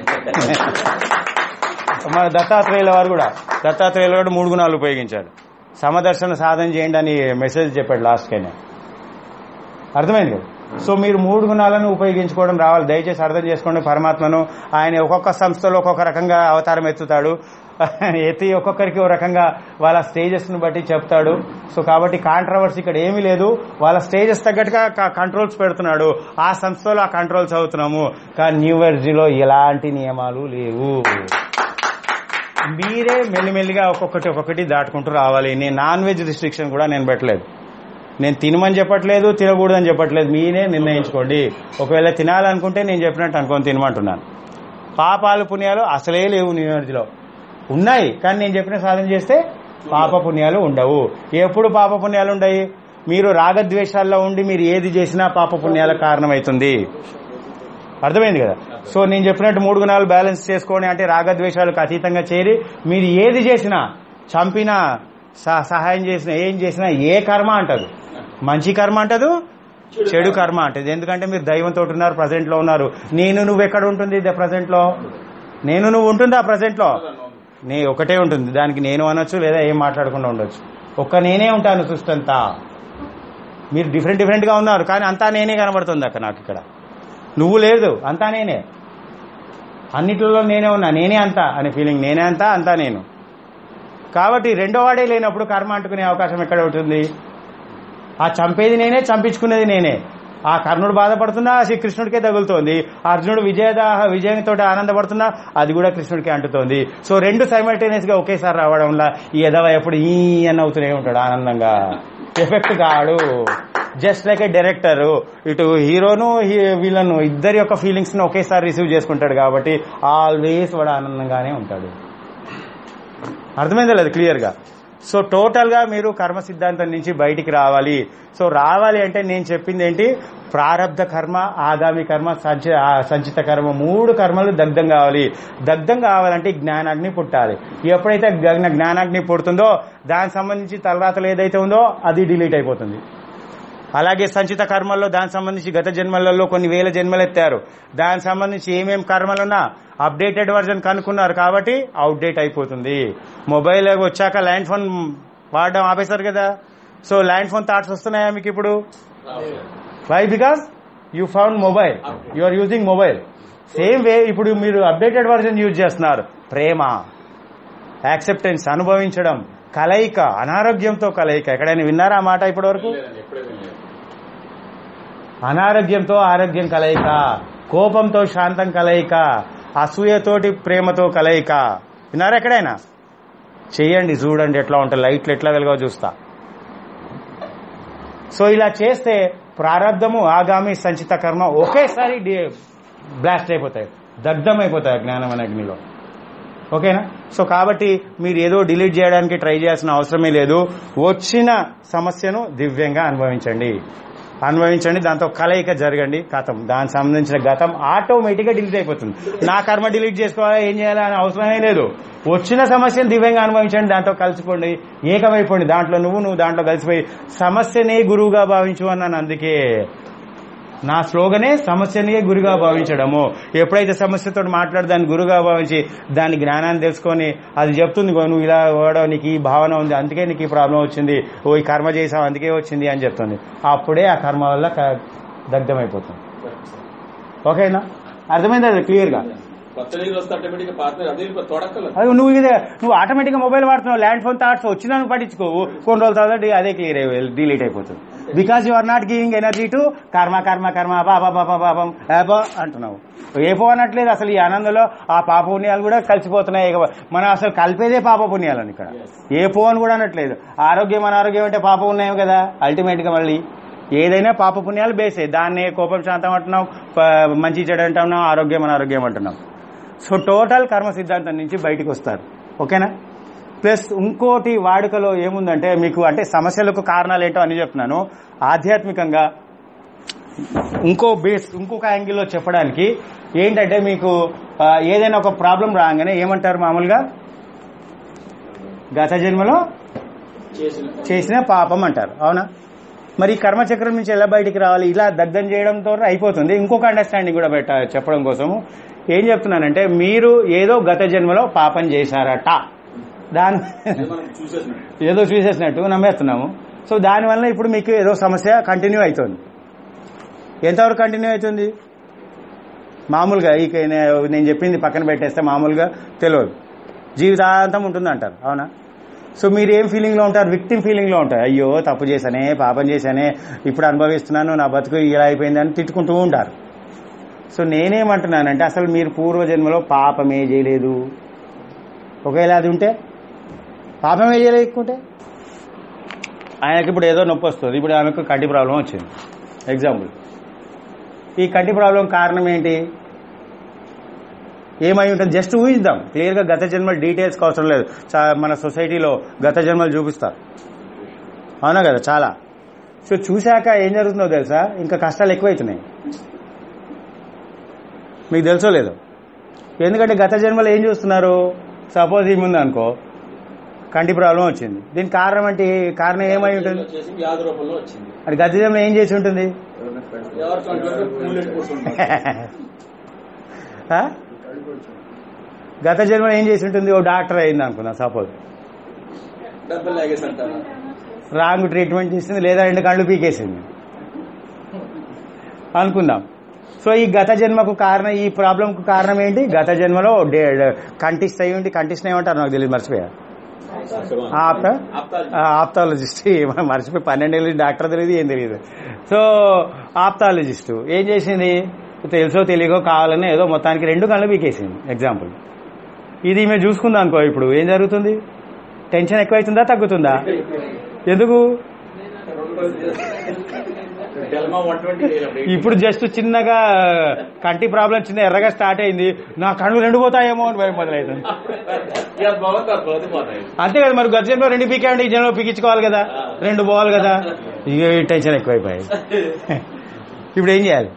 మన దత్తాత్రేయుల వారు కూడా దత్తాత్రేయుల వారు మూడు గుణాలు ఉపయోగించాడు సమదర్శన సాధన చేయండి అని మెసేజ్ చెప్పాడు లాస్ట్ కైనా అర్థమైంది కదా సో మీరు మూడు గుణాలను ఉపయోగించుకోవడం రావాలి దయచేసి అర్థం చేసుకోండి పరమాత్మను ఆయన ఒక్కొక్క సంస్థలో ఒక్కొక్క రకంగా అవతారం ఎత్తుతాడు ఎత్తి ఒక్కొక్కరికి ఒక రకంగా వాళ్ళ స్టేజెస్ ను బట్టి చెప్తాడు సో కాబట్టి కాంట్రవర్సీ ఇక్కడ ఏమీ లేదు వాళ్ళ స్టేజెస్ తగ్గట్టుగా కంట్రోల్స్ పెడుతున్నాడు ఆ సంస్థలో ఆ కంట్రోల్స్ అవుతున్నాము కానీ న్యూ ఎనర్జీలో ఎలాంటి నియమాలు లేవు మీరే మెల్లిమెల్లిగా ఒక్కొక్కటి ఒక్కొక్కటి దాటుకుంటూ రావాలి నేను నాన్ వెజ్ రిస్ట్రిక్షన్ కూడా నేను పెట్టలేదు నేను తినమని చెప్పట్లేదు తినకూడదని చెప్పట్లేదు మీరే నిర్ణయించుకోండి ఒకవేళ తినాలనుకుంటే నేను చెప్పినట్టు అనుకొని తినమంటున్నాను పాపాలు పుణ్యాలు అసలే లేవు న్యూ ఎనర్జీలో ఉన్నాయి కానీ నేను చెప్పిన సాధన చేస్తే పాప పుణ్యాలు ఉండవు ఎప్పుడు పాప పుణ్యాలు ఉండయి మీరు రాగద్వేషాల్లో ఉండి మీరు ఏది చేసినా పాప పుణ్యాల కారణమవుతుంది అర్థమైంది కదా సో నేను చెప్పినట్టు మూడు గుణాలు బ్యాలెన్స్ చేసుకోండి అంటే రాగద్వేషాలకు అతీతంగా చేరి మీరు ఏది చేసినా చంపినా సహ- సహాయం చేసినా ఏం చేసినా ఏ కర్మ అంటదు మంచి కర్మ అంటదు చెడు కర్మ అంటది ఎందుకంటే మీరు దైవంతో ఉన్నారు ప్రజెంట్ లో ఉన్నారు నేను నువ్వు ఎక్కడ ఉంటుంది ప్రజెంట్ లో నేను నువ్వు ఉంటుందా ప్రజెంట్ లో నీ ఒకటే ఉంటుంది దానికి నేను అనొచ్చు లేదా ఏం మాట్లాడకుండా ఉండొచ్చు ఒక్క నేనే ఉంటాను సృష్టి అంతా మీరు డిఫరెంట్ డిఫరెంట్ గా ఉన్నారు కానీ అంతా నేనే కనబడుతుంది అక్క నాకు ఇక్కడ నువ్వు లేదు అంతా నేనే అన్నిట్లలో నేనే ఉన్నా నేనే అంతా అనే ఫీలింగ్ నేనే అంతా అంతా నేను కాబట్టి రెండో వాడే లేనప్పుడు కర్మ అంటుకునే అవకాశం ఎక్కడ ఉంటుంది ఆ చంపేది నేనే చంపించుకునేది నేనే ఆ కర్ణుడు బాధపడుతున్నా శ్రీ కృష్ణుడికే తగులుతోంది అర్జునుడు విజయద విజయంతో ఆనందపడుతున్నా అది కూడా కృష్ణుడికే అంటుతోంది సో రెండు సైమల్టేనియస్ గా ఒకేసారి రావడంలా ఈ ఎదవ ఎప్పుడు ఈ అని అవుతూనే ఉంటాడు ఆనందంగా ఎఫెక్ట్ కాడు జస్ట్ లైక్ ఏ డైరెక్టర్ ఇటు హీరోను హీ- వీళ్ళను ఇద్దరి యొక్క ఫీలింగ్స్ ను ఒకేసారి రిసీవ్ చేసుకుంటాడు కాబట్టి ఆల్వేస్ వాడు ఆనందంగానే ఉంటాడు అర్థమైందా లేదు క్లియర్ గా సో టోటల్ గా మీరు కర్మ సిద్ధాంతం నుంచి బయటికి రావాలి సో రావాలి అంటే నేను చెప్పింది ఏంటి ప్రారంధ కర్మ ఆగామి కర్మ సంచి ఆ సంచిత కర్మ మూడు కర్మలు దగ్ధం కావాలి దగ్ధం కావాలంటే జ్ఞానాగ్ని పుట్టాలి ఎప్పుడైతే జ్ఞ- జ్ఞానాగ్ని పుడుతుందో దానికి సంబంధించి తలరాతలు ఏదైతే ఉందో అది డిలీట్ అయిపోతుంది అలాగే సంచిత కర్మల్లో దానికి సంబంధించి గత జన్మలలో కొన్ని వేల జన్మలు ఎత్తారు దానికి సంబంధించి ఏమేం కర్మలున్నా అప్డేటెడ్ వర్జన్ కనుక్కున్నారు కాబట్టి అవుట్డేట్ అయిపోతుంది మొబైల్ వచ్చాక ల్యాండ్ ఫోన్ వాడడం ఆపేశారు కదా సో ల్యాండ్ ఫోన్ థాట్స్ వస్తున్నాయా మీకు ఇప్పుడు why because you found mobile you are using mobile same way ఇప్పుడు మీరు అప్డేటెడ్ వర్జన్ యూజ్ చేస్తున్నారు ప్రేమ యాక్సెప్టెన్స్ అనుభవించడం కలయిక అనారోగ్యంతో కలయిక ఎక్కడైనా విన్నారా ఆ మాట ఇప్పటి వరకు లేదండి, ఎప్పుడే వినలేదు. అనారోగ్యంతో ఆరోగ్యం కలయిక కోపంతో శాంతం కలయిక అసూయతోటి ప్రేమతో కలయిక విన్నారా ఎక్కడైనా చెయ్యండి చూడండి ఎట్లా ఉంటుంది లైట్లు ఎట్లా వెలుగో చూస్తా సో ఇలా చేస్తే ప్రారంధము ఆగామి సంచిత కర్మ ఒకేసారి డి- బ్లాస్ట్ అయిపోతాయి దగ్ధం అయిపోతాయి జ్ఞానం అనే అగ్నిలో ఓకేనా సో కాబట్టి మీరు ఏదో డిలీట్ చేయడానికి ట్రై చేయాల్సిన అవసరమే లేదు వచ్చిన సమస్యను దివ్యంగా అనుభవించండి అనుభవించండి దాంతో కలయిక జరగండి గతం దానికి సంబంధించిన గతం ఆటోమేటిక్గా డిలీట్ అయిపోతుంది నా కర్మ డిలీట్ చేసుకోవాలా ఏం చేయాలా అని అవసరమే లేదు వచ్చిన సమస్యను దివ్యంగా అనుభవించండి దాంతో కలిసిపోండి ఏకమైపోండి దాంట్లో నువ్వు నువ్వు దాంట్లో కలిసిపోయి సమస్యనే గురువుగా భావించు అన్నాను అందుకే నా స్లోగనే సమస్యనే గురుగా భావించడము ఎప్పుడైతే సమస్యతో మాట్లాడి దాన్ని గురుగా భావించి దాని జ్ఞానాన్ని తెలుసుకొని అది చెప్తుంది "గో, నువ్వు ఇలా వాడో నీకు ఈ భావన ఉంది అందుకే నీకు ఈ ప్రాబ్లం వచ్చింది ఓ ఈ కర్మ చేసావు అందుకే వచ్చింది అని చెప్తుంది అప్పుడే ఆ కర్మ వల్ల క- దగ్ధమైపోతుంది ఓకేనా అర్థమైంది అది క్లియర్గా కొత్త నీళ్ళు వస్తే ఆటోమేటిక్ పాత నీళ్ళు అదే తొడక్కలు అది నువ్వు ఇదే నువ్వు ఆటోమేటిక్ గా మొబైల్ వాడుతున్నావు ల్యాండ్ ఫోన్ థాట్స్ వచ్చినా నువ్వు పట్టించుకోవు కొన్ని రోజుల తర్వాత డి- అదే క్లియర్ డిలీట్ అయిపోతుంది because you are not giving energy to karma karma కర్మ పాప పాప పాపం ఏపో అంటున్నావు ఏపో అనట్లేదు అసలు ఈ ఆనందంలో ఆ పాప పుణ్యాలు కూడా కలిసిపోతున్నాయి ఇక మనం అసలు కలిపేదే పాప పుణ్యాలని ఇక్కడ ఏ పో అని కూడా అనట్లేదు ఆరోగ్యం అనారోగ్యం అంటే పాప ఉన్నాయం కదా అల్టిమేట్ గా మళ్ళీ ఏదైనా పాప పుణ్యాలు బేసే దాన్నే కోపం శాంతం అంటున్నాం ప- మంచి చెడు అంటున్నాం ఆరోగ్యం అనారోగ్యం అంటున్నాం సో టోటల్ కర్మ సిద్ధాంతం నుంచి బయటికి వస్తారు ఓకేనా ప్లస్ ఇంకోటి వాడుకలో ఏముందంటే మీకు అంటే సమస్యలకు కారణాలు ఏంటో అని చెప్తున్నాను ఆధ్యాత్మికంగా ఇంకో బేస్ ఇంకొక యాంగిల్లో చెప్పడానికి ఏంటంటే మీకు ఆ, ఏదైనా ఒక ప్రాబ్లం రాగానే ఏమంటారు మామూలుగా గత జన్మలో చేసిన చేసిన పాపం అంటారు అవునా మరి ఈ కర్మచక్రం నుంచి ఎలా బయటికి రావాలి ఇలా దగ్ధం చేయడంతో అయిపోతుంది ఇంకొక అండర్స్టాండింగ్ కూడా పెట్ట చెప్పడం కోసము ఏం చెప్తున్నానంటే మీరు ఏదో గత జన్మలో పాపం చేశారట దాని అది మనం చూసేసినట్టు ఏదో చూసేసినట్టు నమ్మేస్తున్నాము సో దానివల్ల ఇప్పుడు మీకు ఏదో సమస్య కంటిన్యూ అవుతుంది ఎంతవరకు కంటిన్యూ అవుతుంది మామూలుగా ఇక నే- నేను చెప్పింది పక్కన పెట్టేస్తే మామూలుగా తెలియదు జీవితాంతం ఉంటుంది అంటారు అవునా సో మీరు ఏం ఫీలింగ్లో ఉంటారు విక్టిమ్ ఫీలింగ్లో ఉంటారు అయ్యో తప్పు చేశానే పాపం చేశానే ఇప్పుడు అనుభవిస్తున్నాను నా బతుకు ఇలా అయిపోయింది అని తిట్టుకుంటూ ఉంటారు సో నేనేమంటున్నానంటే అసలు మీరు పూర్వజన్మలో పాపమే చేయలేదు ఒకవేళ అది ఉంటే పాపమే చేయలేకుంటే ఆయనకి ఇప్పుడు ఏదో నొప్పి వస్తుంది ఇప్పుడు ఆమెకు కంటి ప్రాబ్లం వచ్చింది ఎగ్జాంపుల్ ఈ కంటి ప్రాబ్లం కారణం ఏంటి ఏమై ఉంటుంది జస్ట్ ఊహిద్దాం క్లియర్గా గత జన్మల డీటెయిల్స్ అవసరం లేదు చా- మన సొసైటీలో గత జన్మలు చూపిస్తారు అవునా కదా చాలా సో చూశాక ఏం జరుగుతుందో తెలుసా ఇంకా కష్టాలు ఎక్కువైతున్నాయి మీకు తెలుసో లేదో ఎందుకంటే గత జన్మలో ఏం చూస్తున్నారు సపోజ్ ఈ ముందు అనుకో కంటి ప్రాబ్లం వచ్చింది దీనికి కారణం అంటే కారణం ఏమై ఉంటుంది చేసి వ్యాధి రూపంలో వచ్చింది అది గత జన్మలో ఏం చేసి ఉంటుంది ఎవరు కంట్రోల్ మూలెట్ కూర్చుంటారు ఆ? గత జన్మలో ఏం చేసి ఉంటుంది ఓ డాక్టర్ అయింది అనుకుందాం సపోజ్ డబ్బులు లాగేసి అంటారు రాంగ్ ట్రీట్మెంట్ చేసింది లేదా రెండు కళ్ళు పీకేసింది అనుకుందాం సో ఈ గత జన్మకు కారణం ఈ ప్రాబ్లంకు కారణం ఏంటి గత జన్మలో కంటిస్ట్ అయ్యి ఉండి కంటిస్ట్ ఏమంటారు నాకు తెలియదు మర్చిపోయా ఆప్త ఆప్తాలజీ. ఆప్తాలజిస్ట్ మర్చిపోయి పన్నెండేళ్ళు డాక్టర్ తెలియదు ఏం తెలియదు సో ఆప్తాలజిస్ట్ ఏం చేసింది తెలుసో తెలియకో కావాలని ఏదో మొత్తానికి రెండు కళ్ళు పీకేసింది ఎగ్జాంపుల్ ఇది మేము చూసుకుందాం అనుకో ఇప్పుడు ఏం జరుగుతుంది టెన్షన్ ఎక్కువైతుందా తగ్గుతుందా ఎందుకు డెల్మా వన్ ట్వంటీ ఇప్పుడు జస్ట్ చిన్నగా కంటి ప్రాబ్లం చిన్న ఎర్రగా స్టార్ట్ అయింది నా కళ్ళు రెండు పోతాయేమో అని భయం మొదలవుతుంది బాగుంది అది పోతాయి అంతే కదా మరి గత జన్మలో రెండు పీకాయండి ఈ జన్మలో పీకించుకోవాలి కదా రెండు పోవాలి కదా ఇక ఈ టెన్షన్ ఎక్కువైపోయాయి ఇప్పుడు ఏం చేయాలి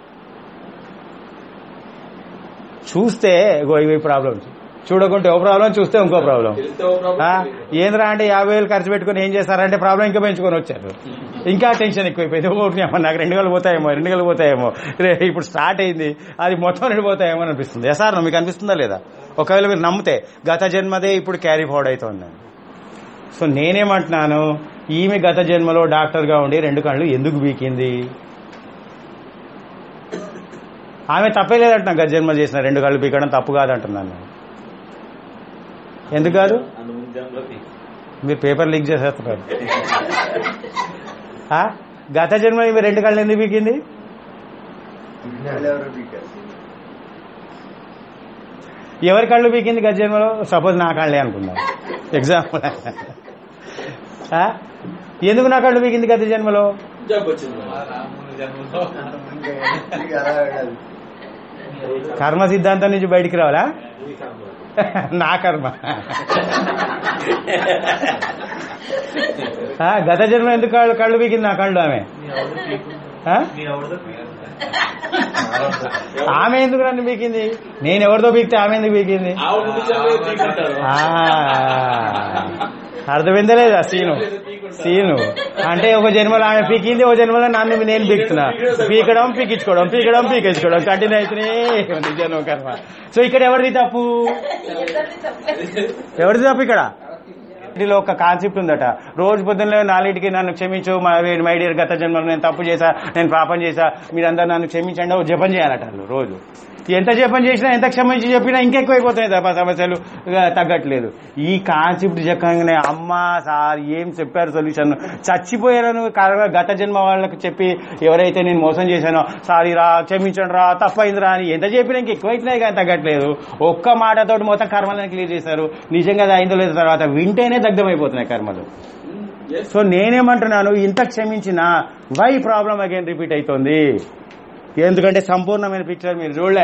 చూస్తే ఇగో ఇవి ప్రాబ్లమ్స్ చూడకుంటే ఓ ప్రాబ్లం చూస్తే ఇంకో ప్రాబ్లం తెలిస్తే ఓ ప్రాబ్లం ఆ, ఏంద్రా అంటే యాభై వేలు ఖర్చు పెట్టుకుని ఏం చేస్తారంటే ప్రాబ్లం ఇంకా పెంచుకొని వచ్చారు ఇంకా టెన్షన్ ఎక్కువైపోయింది ఓకే అమ్మ నాకు రెండు గలు పోతాయేమో రెండు గలు పోతాయేమో రే ఇప్పుడు స్టార్ట్ అయింది అది మొత్తం రెండు పోతాయేమో అని అనిపిస్తుంది ఎసార్ మీకు అనిపిస్తుందా లేదా ఒకవేళ మీరు నమ్మితే గత జన్మదే ఇప్పుడు క్యారీ ఫార్వర్డ్ అవుతుందండి సో నేనేమంటున్నాను ఈమె గత జన్మలో డాక్టర్గా ఉండి రెండు కళ్ళు ఎందుకు బీకింది ఆమె తప్పే లేదంటున్నా గత జన్మ చేసిన రెండు కళ్ళు బీకడం తప్పు కాదంటున్నాను నేను. ఎందుకు కాదు మీరు పేపర్ లీక్ చేసేస్తున్నారు ఆ? గత జన్మ ఇవి రెండు కళ్ళు ఎందుకు బీకింది ఎవరి కళ్ళు బీకింది గత జన్మలో సపోజ్ నా కళ్ళే అనుకుందాం ఎగ్జాంపుల్ ఆ? ఎందుకు నా కళ్ళు బీకింది గత జన్మలో జబ్బు వచ్చింది కర్మ సిద్ధాంతం నుంచి బయటికి రావాలా నా కర్మ ఆ, గత జన్మ ఎందుకు కళ్ళు కళ్ళు బీకింది నా కళ్ళు ఆమె ఆ? ఆమె ఎందుకు నన్ను పీకింది నేను ఎవరితో పీకితే ఆమె ఎందుకు పీకింది ఆవిడ ముందు చదివే తీకుంటారు ఆ, అర్థమైందా లేదా సీను సీను అంటే ఒక జన్మలో ఆమె పీకింది ఒక జన్మలో నన్ను నేను పీకుతున్నా పీకడం పీకించుకోవడం పీకడం పీకించుకోవడం కంటిన్యూ అయితేనే ఉంది జన్మ కర్మ సో ఇక్కడ ఎవరిది తప్పు ఎవరిది తప్పు ఇక్కడ వీటిలో ఒక కాన్సెప్ట్ ఉందట రోజు పొద్దున్న నాలుగింటికి నన్ను క్షమించు మా మై డియర్ గత జన్మలో నేను తప్పు చేశా నేను పాపం చేశా మీరందరూ నన్ను క్షమించండి ఓ జపం చేయాలట వాళ్ళు రోజు ఎంత జపం చేసినా ఎంత క్షమించి చెప్పినా ఇంకెక్కువైపోతాయి తప్ప సమస్యలు ఇక తగ్గట్లేదు ఈ కాన్సెప్ట్ చెప్పగానే అమ్మ సార్ ఏం చెప్పారు సొల్యూషన్ చచ్చిపోయారని కారణంగా గత జన్మ వాళ్ళకి చెప్పి ఎవరైతే నేను మోసం చేశానో సారీ రా క్షమించండి రా తప్పైందిరా అని ఎంత చెప్పినా ఇంక ఎక్కువైతున్నాయి కానీ తగ్గట్లేదు ఒక్క మాటతోటి మొత్తం కర్మలను క్లియర్ చేశారు నిజంగా అది అయిందో లేదో తర్వాత వింటేనే దగ్ధమైపోతున్నాయి కర్మలు సో నేనేమంటున్నాను ఇంత క్షమించిన వై ప్రాబ్లం అగైన్ రిపీట్ అవుతుంది ఎందుకంటే సంపూర్ణమైన పిక్చర్ మీరు చూడలే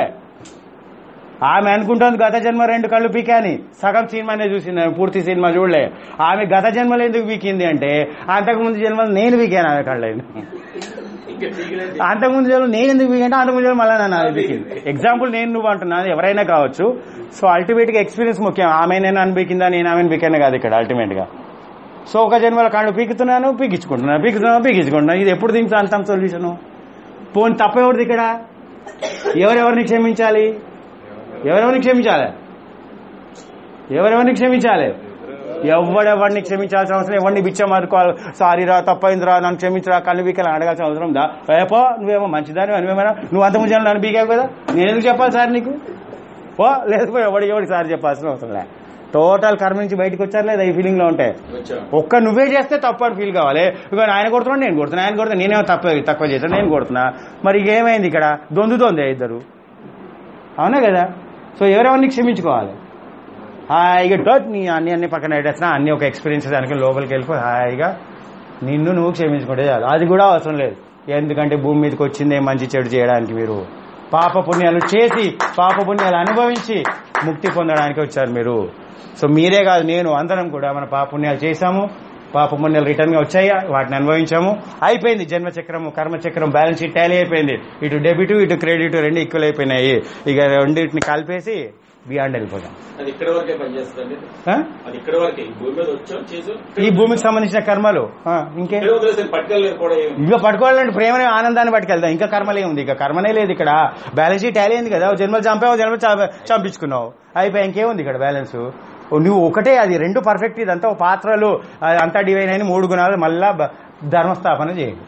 ఆమె అనుకుంటుంది గత జన్మ రెండు కళ్ళు పీకాని సగం సినిమానే చూసింది ఆమె పూర్తి సినిమా చూడలే ఆమె గత జన్మలో ఎందుకు పీకింది అంటే అంతకుముందు జన్మలో నేను పీకాను ఆమె కళ్ళని ఇంకా తీగలేదు అంతకుముందు జన్మలో నేను ఎందుకు పీకంటే అంతకుముందు జన్మ మళ్ళీ నన్ను అది పీకింది ఎగ్జాంపుల్ నేను నువ్వు అంటున్నాను ఎవరైనా కావచ్చు సో అల్టిమేట్ గా ఎక్స్పీరియన్స్ ముఖ్యం ఆమె నేను అనిపించిందా నేను ఆమెను పీకాను కాదు ఇక్కడ అల్టిమేట్ గా సో ఒక జన్మలో కాళ్ళు పీకుతున్నాను పీకించుకుంటున్నాను పీకుతున్నాను పీకించుకుంటున్నాను ఇది ఎప్పుడు దీనికి అంతం సొల్యూషను పోని తప్ప ఎవరిది ఇక్కడ ఎవరెవరిని క్షమించాలి ఎవరెవరిని క్షమించాలి ఎవరెవరిని క్షమించాలి ఎవడెవరిని క్షమించాల్సిన అవసరం ఎవరిని బిచ్చం అనుకోవాలి సారీ రా తప్పైందిరా నన్ను క్షమించరా కళ్ళు బీకాలని అడగాల్సిన అవసరం దా ఏపో నువ్వేమో మంచిదాని నువ్వేమైనా నువ్వు అంత ముందు నన్ను బీకావు కదా నేను ఎందుకు చెప్పాలి సార్ నీకు ఓ లేదు ఎవడికి ఎవరికి సార్ చెప్పాల్సిన అవసరం లే టోటల్ కర్మ నుంచి బయటకు వచ్చారు లేదా ఈ ఫీలింగ్ లో ఉంటే వచ్చాం ఒక్క నువ్వే చేస్తే తప్పు అని ఫీల్ కావాలి ఇక ఆయన కొడుతున్నాడు నేను కొడుతున్నా ఆయన కొడుతున్నా నేనేమో తప్ప తక్కువ చేశాను నేను కొడుతున్నా మరి ఇక ఏమైంది ఇక్కడ దొందుతోంది ఇద్దరు అవునా కదా సో ఎవరెవరిని క్షమించుకోవాలి హాయిగా డోట్ నీ అన్ని అన్ని పక్కన పెట్టేస్తున్నా అన్ని ఒక ఎక్స్పీరియన్సెస్ అనుకుని లోపలికి వెళ్ళిపోయి హాయిగా నిన్ను నువ్వు క్షమించుకుంటే చాలు అది కూడా అవసరం లేదు ఎందుకంటే భూమి మీదకి వచ్చిందే మంచి చెడు చేయడానికి మీరు పాప పుణ్యాలు చేసి పాప పుణ్యాలు అనుభవించి ముక్తి పొందడానికి వచ్చారు మీరు సో మీరే కాదు నేను అందరం కూడా మన పాప పుణ్యాలు చేశాము పాప పుణ్యాలు రిటర్న్ గా వచ్చాయి వాటిని అనుభవించాము అయిపోయింది జన్మ చక్రము కర్మ చక్రం బ్యాలెన్స్ షీట్ టాలీ అయిపోయింది ఇటు డెబిట్ ఇటు క్రెడిట్ రెండు ఈక్వల్ అయిపోయినాయి ఇక రెండింటిని కలిపేసి బియాండ్ వెళ్ళిపోతాం అది ఇక్కడ వరకే పనిచేస్తుంది ఆ? అది ఇక్కడ వరకే ఈ భూమి మీద వచ్చాం చేసాం ఈ భూమికి సంబంధించిన కర్మలు ఆ, ఇంకే ఇక్కడ వదిలేసాను పట్టుకెళ్ళలేదు కూడా ఏమి ఇంకా పట్టుకోవాలంటే ప్రేమనే ఆనందాన్ని పట్టుకెళ్తాం ఇంకా కర్మలే ఉంది ఇక కర్మనే లేదు ఇక్కడ బ్యాలెన్స్ షీట్ టాలీ అయింది కదా ఓ జన్మలు చంపావు ఓ జన్మ చ- చంపించుకున్నావు అయిపోయి ఇంకేముంది ఇక్కడ బ్యాలెన్స్ నువ్వు ఒకటే అది రెండు పర్ఫెక్ట్ ఇదంతా ఓ పాత్రలు ఆ, అంతా డివైన్ అయిన మూడు గుణాలు మళ్ళా బ- ధర్మస్థాపన చేయండి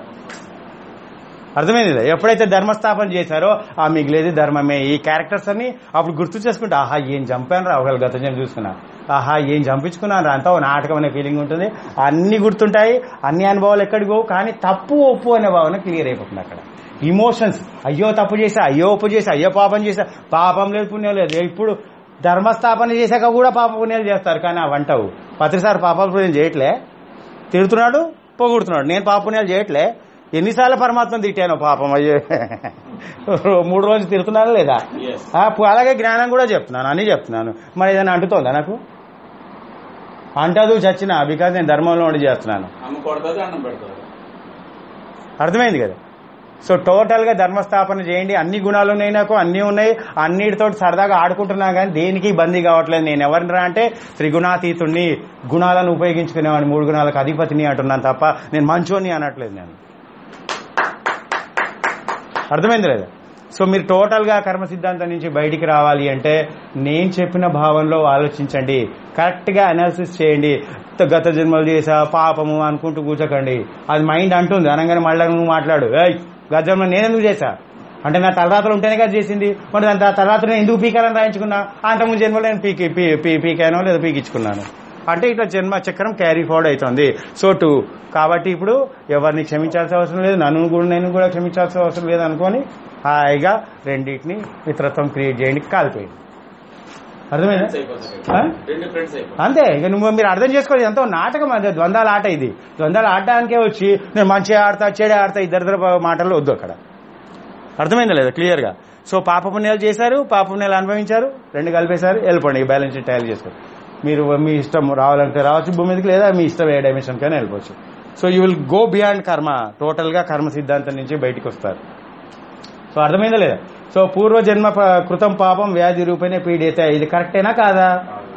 అర్థమైంది కదా? ఎప్పుడైతే ధర్మస్థాపన చేశారో ఆ మిగిలేది ధర్మమే ఈ క్యారెక్టర్స్ అన్ని అప్పుడు గుర్తు చేసుకుంటే ఆహా ఏం చంపాను రా ఒకవేళ గత జన్మ చూసుకున్నా ఆహా ఏం చంపించుకున్నాను రా అంతా ఓ నాటకం అనే ఫీలింగ్ ఉంటుంది అన్ని గుర్తుంటాయి అన్ని అనుభవాలు ఎక్కడికి పోవు కానీ తప్పు ఒప్పు అనే భావన క్లియర్ అయిపోతుంది అక్కడ ఇమోషన్స్ అయ్యో తప్పు చేసా అయ్యో ఒప్పు చేసా అయ్యో పాపం చేసా పాపం లేదు పుణ్యం లేదు ఇప్పుడు ధర్మస్థాపన చేశాక కూడా పాప పుణ్యాలు చేస్తారు కానీ ఆ వంటవు పత్రిసారి పాపాల పుణ్యం చేయట్లే తిడుతున్నాడు పొగుడుతున్నాడు నేను పాప పుణ్యాలు చేయట్లే ఎన్నిసార్లు పరమాత్మ తిట్టాను పాపం అయ్యే మూడు రోజులు తిడుతున్నాను లేదా ఎస్ ఆ, పు- అలాగే జ్ఞానం కూడా చెప్తున్నాను అని చెప్తున్నాను మరి ఏదైనా అంటుతోందా నాకు అంటదు చచ్చిన బికాజ్ నేను ధర్మంలో ఉండి చేస్తున్నాను అమ్మ కొడతాది అన్నం పెడతాడు అర్థమైంది కదా సో టోటల్ గా ధర్మస్థాపన చేయండి అన్ని గుణాలు ఉన్నాయి నాకు అన్ని ఉన్నాయి అన్నిటితో సరదాగా ఆడుకుంటున్నా కానీ దేనికి బందీ కావట్లేదు నేను ఎవరిని రా అంటే త్రిగుణాతీతుణ్ణి గుణాలను ఉపయోగించుకునేవాడిని మూడు గుణాలకు అధిపతిని అంటున్నాను తప్ప నేను మంచోని అనట్లేదు నేను అర్థమైంది లేదా సో మీరు టోటల్ గా కర్మ సిద్ధాంతం నుంచి బయటికి రావాలి అంటే నేను చెప్పిన భావంలో ఆలోచించండి కరెక్ట్ గా అనాలిసిస్ చేయండి త- గత జన్మలు చేసా పాపము అనుకుంటూ కూర్చోకండి అది మైండ్ అంటుంది అనగానే మళ్ళీ నువ్వు మాట్లాడు ఏయ్ గత జన్మ నేనెందుకు చేశా అంటే నా తలరాత్రులు ఉంటేనే కదా చేసింది మరి దాని తలరాత్రి నేను ఎందుకు పీకాలని రాయించుకున్నా అంతకుముందు జన్మలో నేను పీకి పీ- పీ- పీకానో లేదా పీకించుకున్నాను అంటే ఇట్లా జన్మ చక్రం క్యారీ ఫార్వర్డ్ అవుతుంది సో టు కాబట్టి ఇప్పుడు ఎవరిని క్షమించాల్సిన అవసరం లేదు నన్ను కూడా నేను కూడా క్షమించాల్సిన అవసరం లేదు అనుకొని హాయిగా రెండింటిని మిత్రత్వం క్రియేట్ చేయండి కాలిపోయింది అర్థమైందా ఫ్రెండ్స్ అయిపోతారు ఆ? రెండు ఫ్రెండ్స్ అయిపోతారు అంతే ఇక నువ్వు మీరు అర్థం చేసుకోవాలి ఎంతో నాటకం అదే ద్వంద్వాల ఆట ఇది ద్వంద్వాల ఆడడానికే వచ్చి నేను మంచిగా ఆడతా చెడే ఆడతా ఇద్దరిద్దరు మాటలు వద్దు అక్కడ అర్థమైందా లేదా క్లియర్ గా సో పాప పుణ్యాలు చేశారు పాప పుణ్యాలు అనుభవించారు రెండు కలిపేశారు వెళ్ళిపోండి ఈ బ్యాలెన్స్ షీట్ టైల్ చేసుకోండి మీరు మీ ఇష్టం రావాలంటే రావచ్చు భూమి మీదకి లేదా మీ ఇష్టం ఏ డైమెన్షన్ కైనా వెళ్ళిపోవచ్చు so you will go beyond karma total గా కర్మ సిద్ధాంతం నుంచి బయటికి వస్తారు సో అర్థమైందా లేదా సో పూర్వజన్మ ప- కృతం పాపం వ్యాధి రూపేణ పీడిత ఇది కరెక్టేనా కాదా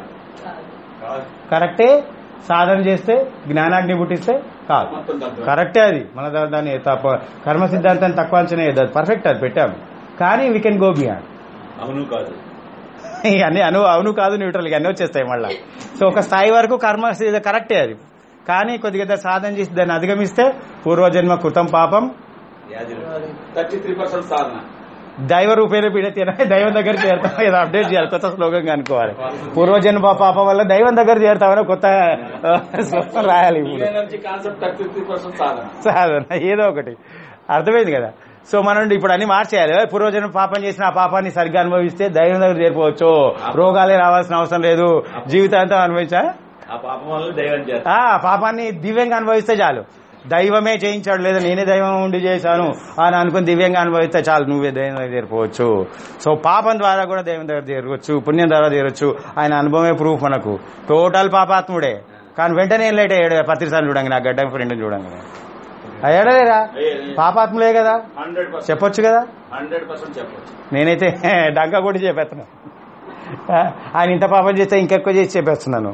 కరెక్టే సాధన చేస్తే జ్ఞానాగ్ని పుట్టిస్తే కాదు మొత్తం తప్ప కరెక్టే అది మన దా- దాన్ని తప్ప కర్మ సిద్ధాంతాన్ని తక్కువ అంచనా వేయద్దు పర్ఫెక్ట్ అది పెట్టాము కానీ వీ కెన్ గో బియాండ్ అవును కాదు అన్ని అను అవును కాదు న్యూట్రల్ అన్నీ వచ్చేస్తాయి మళ్ళీ సో ఒక స్థాయి వరకు కర్మ ఇది కరెక్టే అది కానీ కొద్దిగా సాధన చేసి దాన్ని అధిగమిస్తే పూర్వజన్మ కృతం పాపం థర్టీ త్రీ పర్సెంట్ సాధన దైవ రూపేణ పీడితే దైవం దగ్గర చేరుతాం ఏదో అప్డేట్ చేయాలి కొత్త శ్లోకంగా అనుకోవాలి పూర్వజన్మ పాపం వల్ల దైవం దగ్గర చేరుతామని కొత్త ఆ, శ్లోకం రాయాలి ఇప్పుడు energy concept thirty three percent సాధన సాధన ఏదో ఒకటి అర్థమైంది కదా సో మనం ఇప్పుడు అన్ని మార్చేయాలి ఏ, పూర్వజన్మ పాపం చేసిన ఆ పాపాన్ని సరిగ్గా అనుభవిస్తే దైవం దగ్గర చేరిపోవచ్చు రోగాలే రావాల్సిన అవసరం లేదు జీవితాంతం అనుభవించా ఆ పాపం వల్ల దైవం చేస్తారు ఆ పాపాన్ని దివ్యంగా అనుభవిస్తే చాలు దైవమే చేయించాడు లేదా నేనే దైవం ఉండి చేశాను అని అనుకుని దివ్యంగా అనుభవిస్తే చాలు నువ్వే దైవం దగ్గర చేరుకోవచ్చు సో పాపం ద్వారా కూడా దైవం దగ్గర చేరవచ్చు పుణ్యం ద్వారా చేరవచ్చు ఆయన అనుభవమే ప్రూఫ్ మనకు టోటల్ పాపాత్ముడే కానీ వెంటనే ఏం లేట్ అయ్యాడు పత్రిసార్లు చూడండి నా గడ్డ ఫ్రెండ్ చూడండి అయ్యాడలేరా పాపాత్ములే కదా హండ్రెడ్ పర్సెంట్ చెప్పొచ్చు కదా హండ్రెడ్ పర్సెంట్ చెప్పచ్చు నేనైతే డంకా కూడా చెప్పేస్తున్నా ఆ, ఆయన ఇంత పాపం చేస్తే ఇంకెక్కువ చేసి చెప్పేస్తున్నాను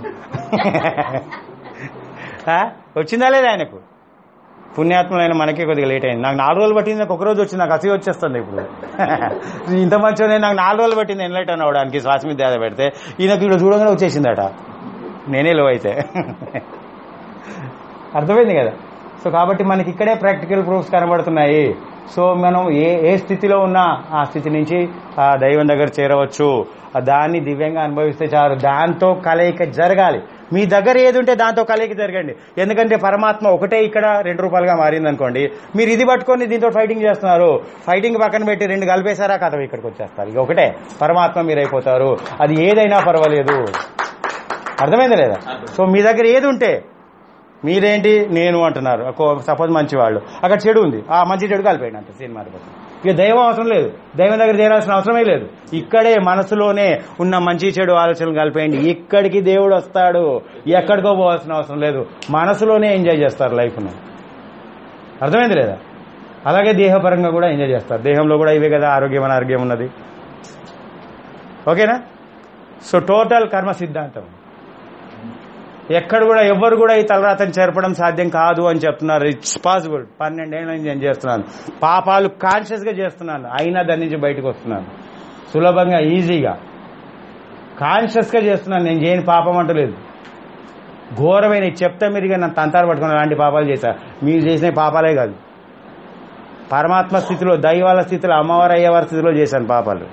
ఆ, వచ్చిందా లేదా ఆయనకు పుణ్యాత్ములైన మనకే కొద్దిగా లేట్ అయింది నాకు నాలుగు రోజులు పట్టింది నాకు ఒక రోజు వచ్చింది నాకు అసి వచ్చేస్తుంది ఇప్పుడు ఇంత మంచిగా నాకు నాలుగు రోజులు పట్టింది ఎన్లైట్ అని అవడానికి శ్వాస మీద ధ్యాస పెడితే ఈయనకు ఇక్కడ చూడగానే వచ్చేసిందట నేనే లో అయితే అర్థమైంది కదా సో కాబట్టి మనకి ఇక్కడే ప్రాక్టికల్ ప్రూఫ్స్ కనబడుతున్నాయి సో మనం ఏ ఏ స్థితిలో ఉన్నా ఆ స్థితి నుంచి ఆ దైవం దగ్గర చేరవచ్చు ఆ దాన్ని దివ్యంగా అనుభవిస్తే చాలు దాంతో కలయిక జరగాలి మీ దగ్గర ఏది ఉంటే దాంతో కలయిక జరగండి ఎందుకంటే పరమాత్మ ఒకటే ఇక్కడ రెండు రూపాయలుగా మారింది అనుకోండి మీరు ఇది పట్టుకొని దీంతో ఫైటింగ్ చేస్తున్నారు ఫైటింగ్ పక్కన పెట్టి రెండు కలిపేశారా కథ ఇక్కడికి వచ్చేస్తారు ఇక ఒకటే పరమాత్మ మీరు అయిపోతారు అది ఏదైనా పర్వాలేదు అర్థమైందా లేదా సో మీ దగ్గర ఏది ఉంటే మీరేంటి నేను అంటున్నారు సపోజ్ మంచి వాళ్ళు అక్కడ చెడు ఉంది ఆ మంచి చెడు కలిపేయండి అంత సినిమా ఇక దైవం అవసరం లేదు దైవం దగ్గర చేరాల్సిన అవసరమే లేదు ఇక్కడే మనసులోనే ఉన్న మంచి చెడు ఆలోచనలు కలిపేయండి ఇక్కడికి దేవుడు వస్తాడు ఎక్కడికో పోవాల్సిన అవసరం లేదు మనసులోనే ఎంజాయ్ చేస్తారు లైఫ్ను అర్థమైంది లేదా అలాగే దేహపరంగా కూడా ఎంజాయ్ చేస్తారు దేహంలో కూడా ఇవే కదా ఆరోగ్యం అనారోగ్యం ఉన్నది ఓకేనా సో టోటల్ కర్మ సిద్ధాంతం ఎక్కడ కూడా ఎవ్వరు కూడా ఈ తలరాతని చేర్పడం సాధ్యం కాదు అని చెప్తున్నారు ఇట్స్ పాసిబుల్ పన్నెండేళ్ళ నుంచి నేను చేస్తున్నాను పాపాలు కాన్షియస్ గా చేస్తున్నాను అయినా దాని నుంచి బయటకు వస్తున్నాను సులభంగా ఈజీగా కాన్షియస్ గా చేస్తున్నాను నేను చేయని పాపం అంటలేదు ఘోరమైన ఇది చెప్తే మీరు ఇక నన్ను తంతారు పట్టుకుని అలాంటి పాపాలు చేశా మీరు చేసిన పాపాలే కాదు పరమాత్మ స్థితిలో దైవాల స్థితిలో అమ్మవారు అయ్యేవారి స్థితిలో చేశాను పాపాలు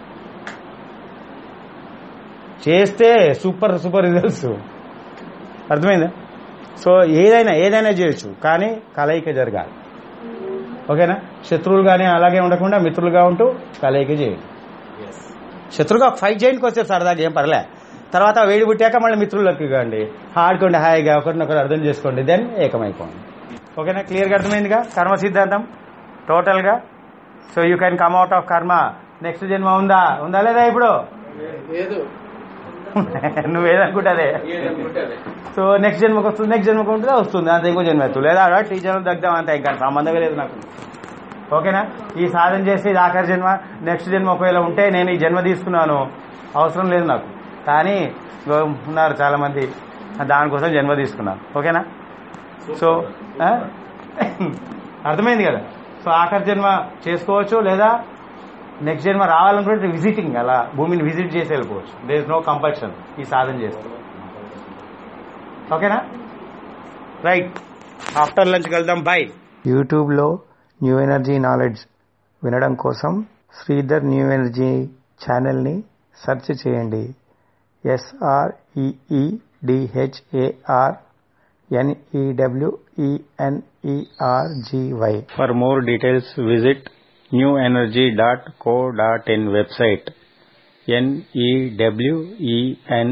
చేస్తే సూపర్ సూపర్ రిజల్ట్స్ అర్థమైందా సో ఏదైనా ఏదైనా చేయొచ్చు కానీ కలయిక జరగాలి ఓకేనా శత్రువులుగానే అలాగే ఉండకుండా మిత్రులుగా ఉంటూ కలయిక చేయండి శత్రువుగా ఫైట్ చేయండి వచ్చే సరదాగా ఏం పర్లే తర్వాత వేడి పుట్టాక మళ్ళీ మిత్రులకు కాండి ఆడుకోండి హాయిగా ఒకరినొకరు అర్థం చేసుకోండి దెన్ ఏకమైపోండి ఓకేనా క్లియర్గా అర్థమైందిగా కర్మ సిద్ధాంతం టోటల్గా so you can come out of karma next జన్మ ఉందా ఉందా లేదా ఇప్పుడు లేదు నువ్వేదనుకుంటే అదే ఏదనుకుంటే అదే సో నెక్స్ట్ జన్మకు వస్తుంది నెక్స్ట్ జన్మకు ఉంటుంది వస్తుంది అంత ఇంకో జన్మ ఎత్తు లేదా ఈ జన్మ దగ్గర అంతే ఇంకా సంబంధమే లేదు నాకు ఓకేనా ఈ సాధన చేసి ఇది ఆఖరి జన్మ నెక్స్ట్ జన్మ ఒకవేళ ఉంటే నేను ఈ జన్మ తీసుకున్నాను అవసరం లేదు నాకు కానీ ఇగో ఉన్నారు చాలా మంది దానికోసం జన్మ తీసుకున్నాను ఓకేనా సో ఆ? అర్థమైంది కదా సో ఆఖరి జన్మ చేసుకోవచ్చు లేదా నెక్స్ట్ జన్మ రావాలనుకుంటే విజిటింగ్ అలా భూమిని విజిట్ చేసి వెళ్ళిపోవచ్చు దేర్ ఇస్ నో కంపల్షన్ ఈ సాధన చేస్తే ఓకేనా రైట్ ఆఫ్టర్ లంచ్ వెళ్దాం బై యూట్యూబ్లో న్యూ ఎనర్జీ నాలెడ్జ్ వినడం కోసం శ్రీధర్ న్యూ ఎనర్జీ ఛానల్ని సెర్చ్ చేయండి SREEDHAR NEWENERGY for more details visit new energy dot co dot in website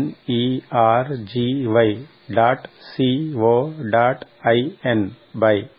NEWENERGY dot CO dot IN by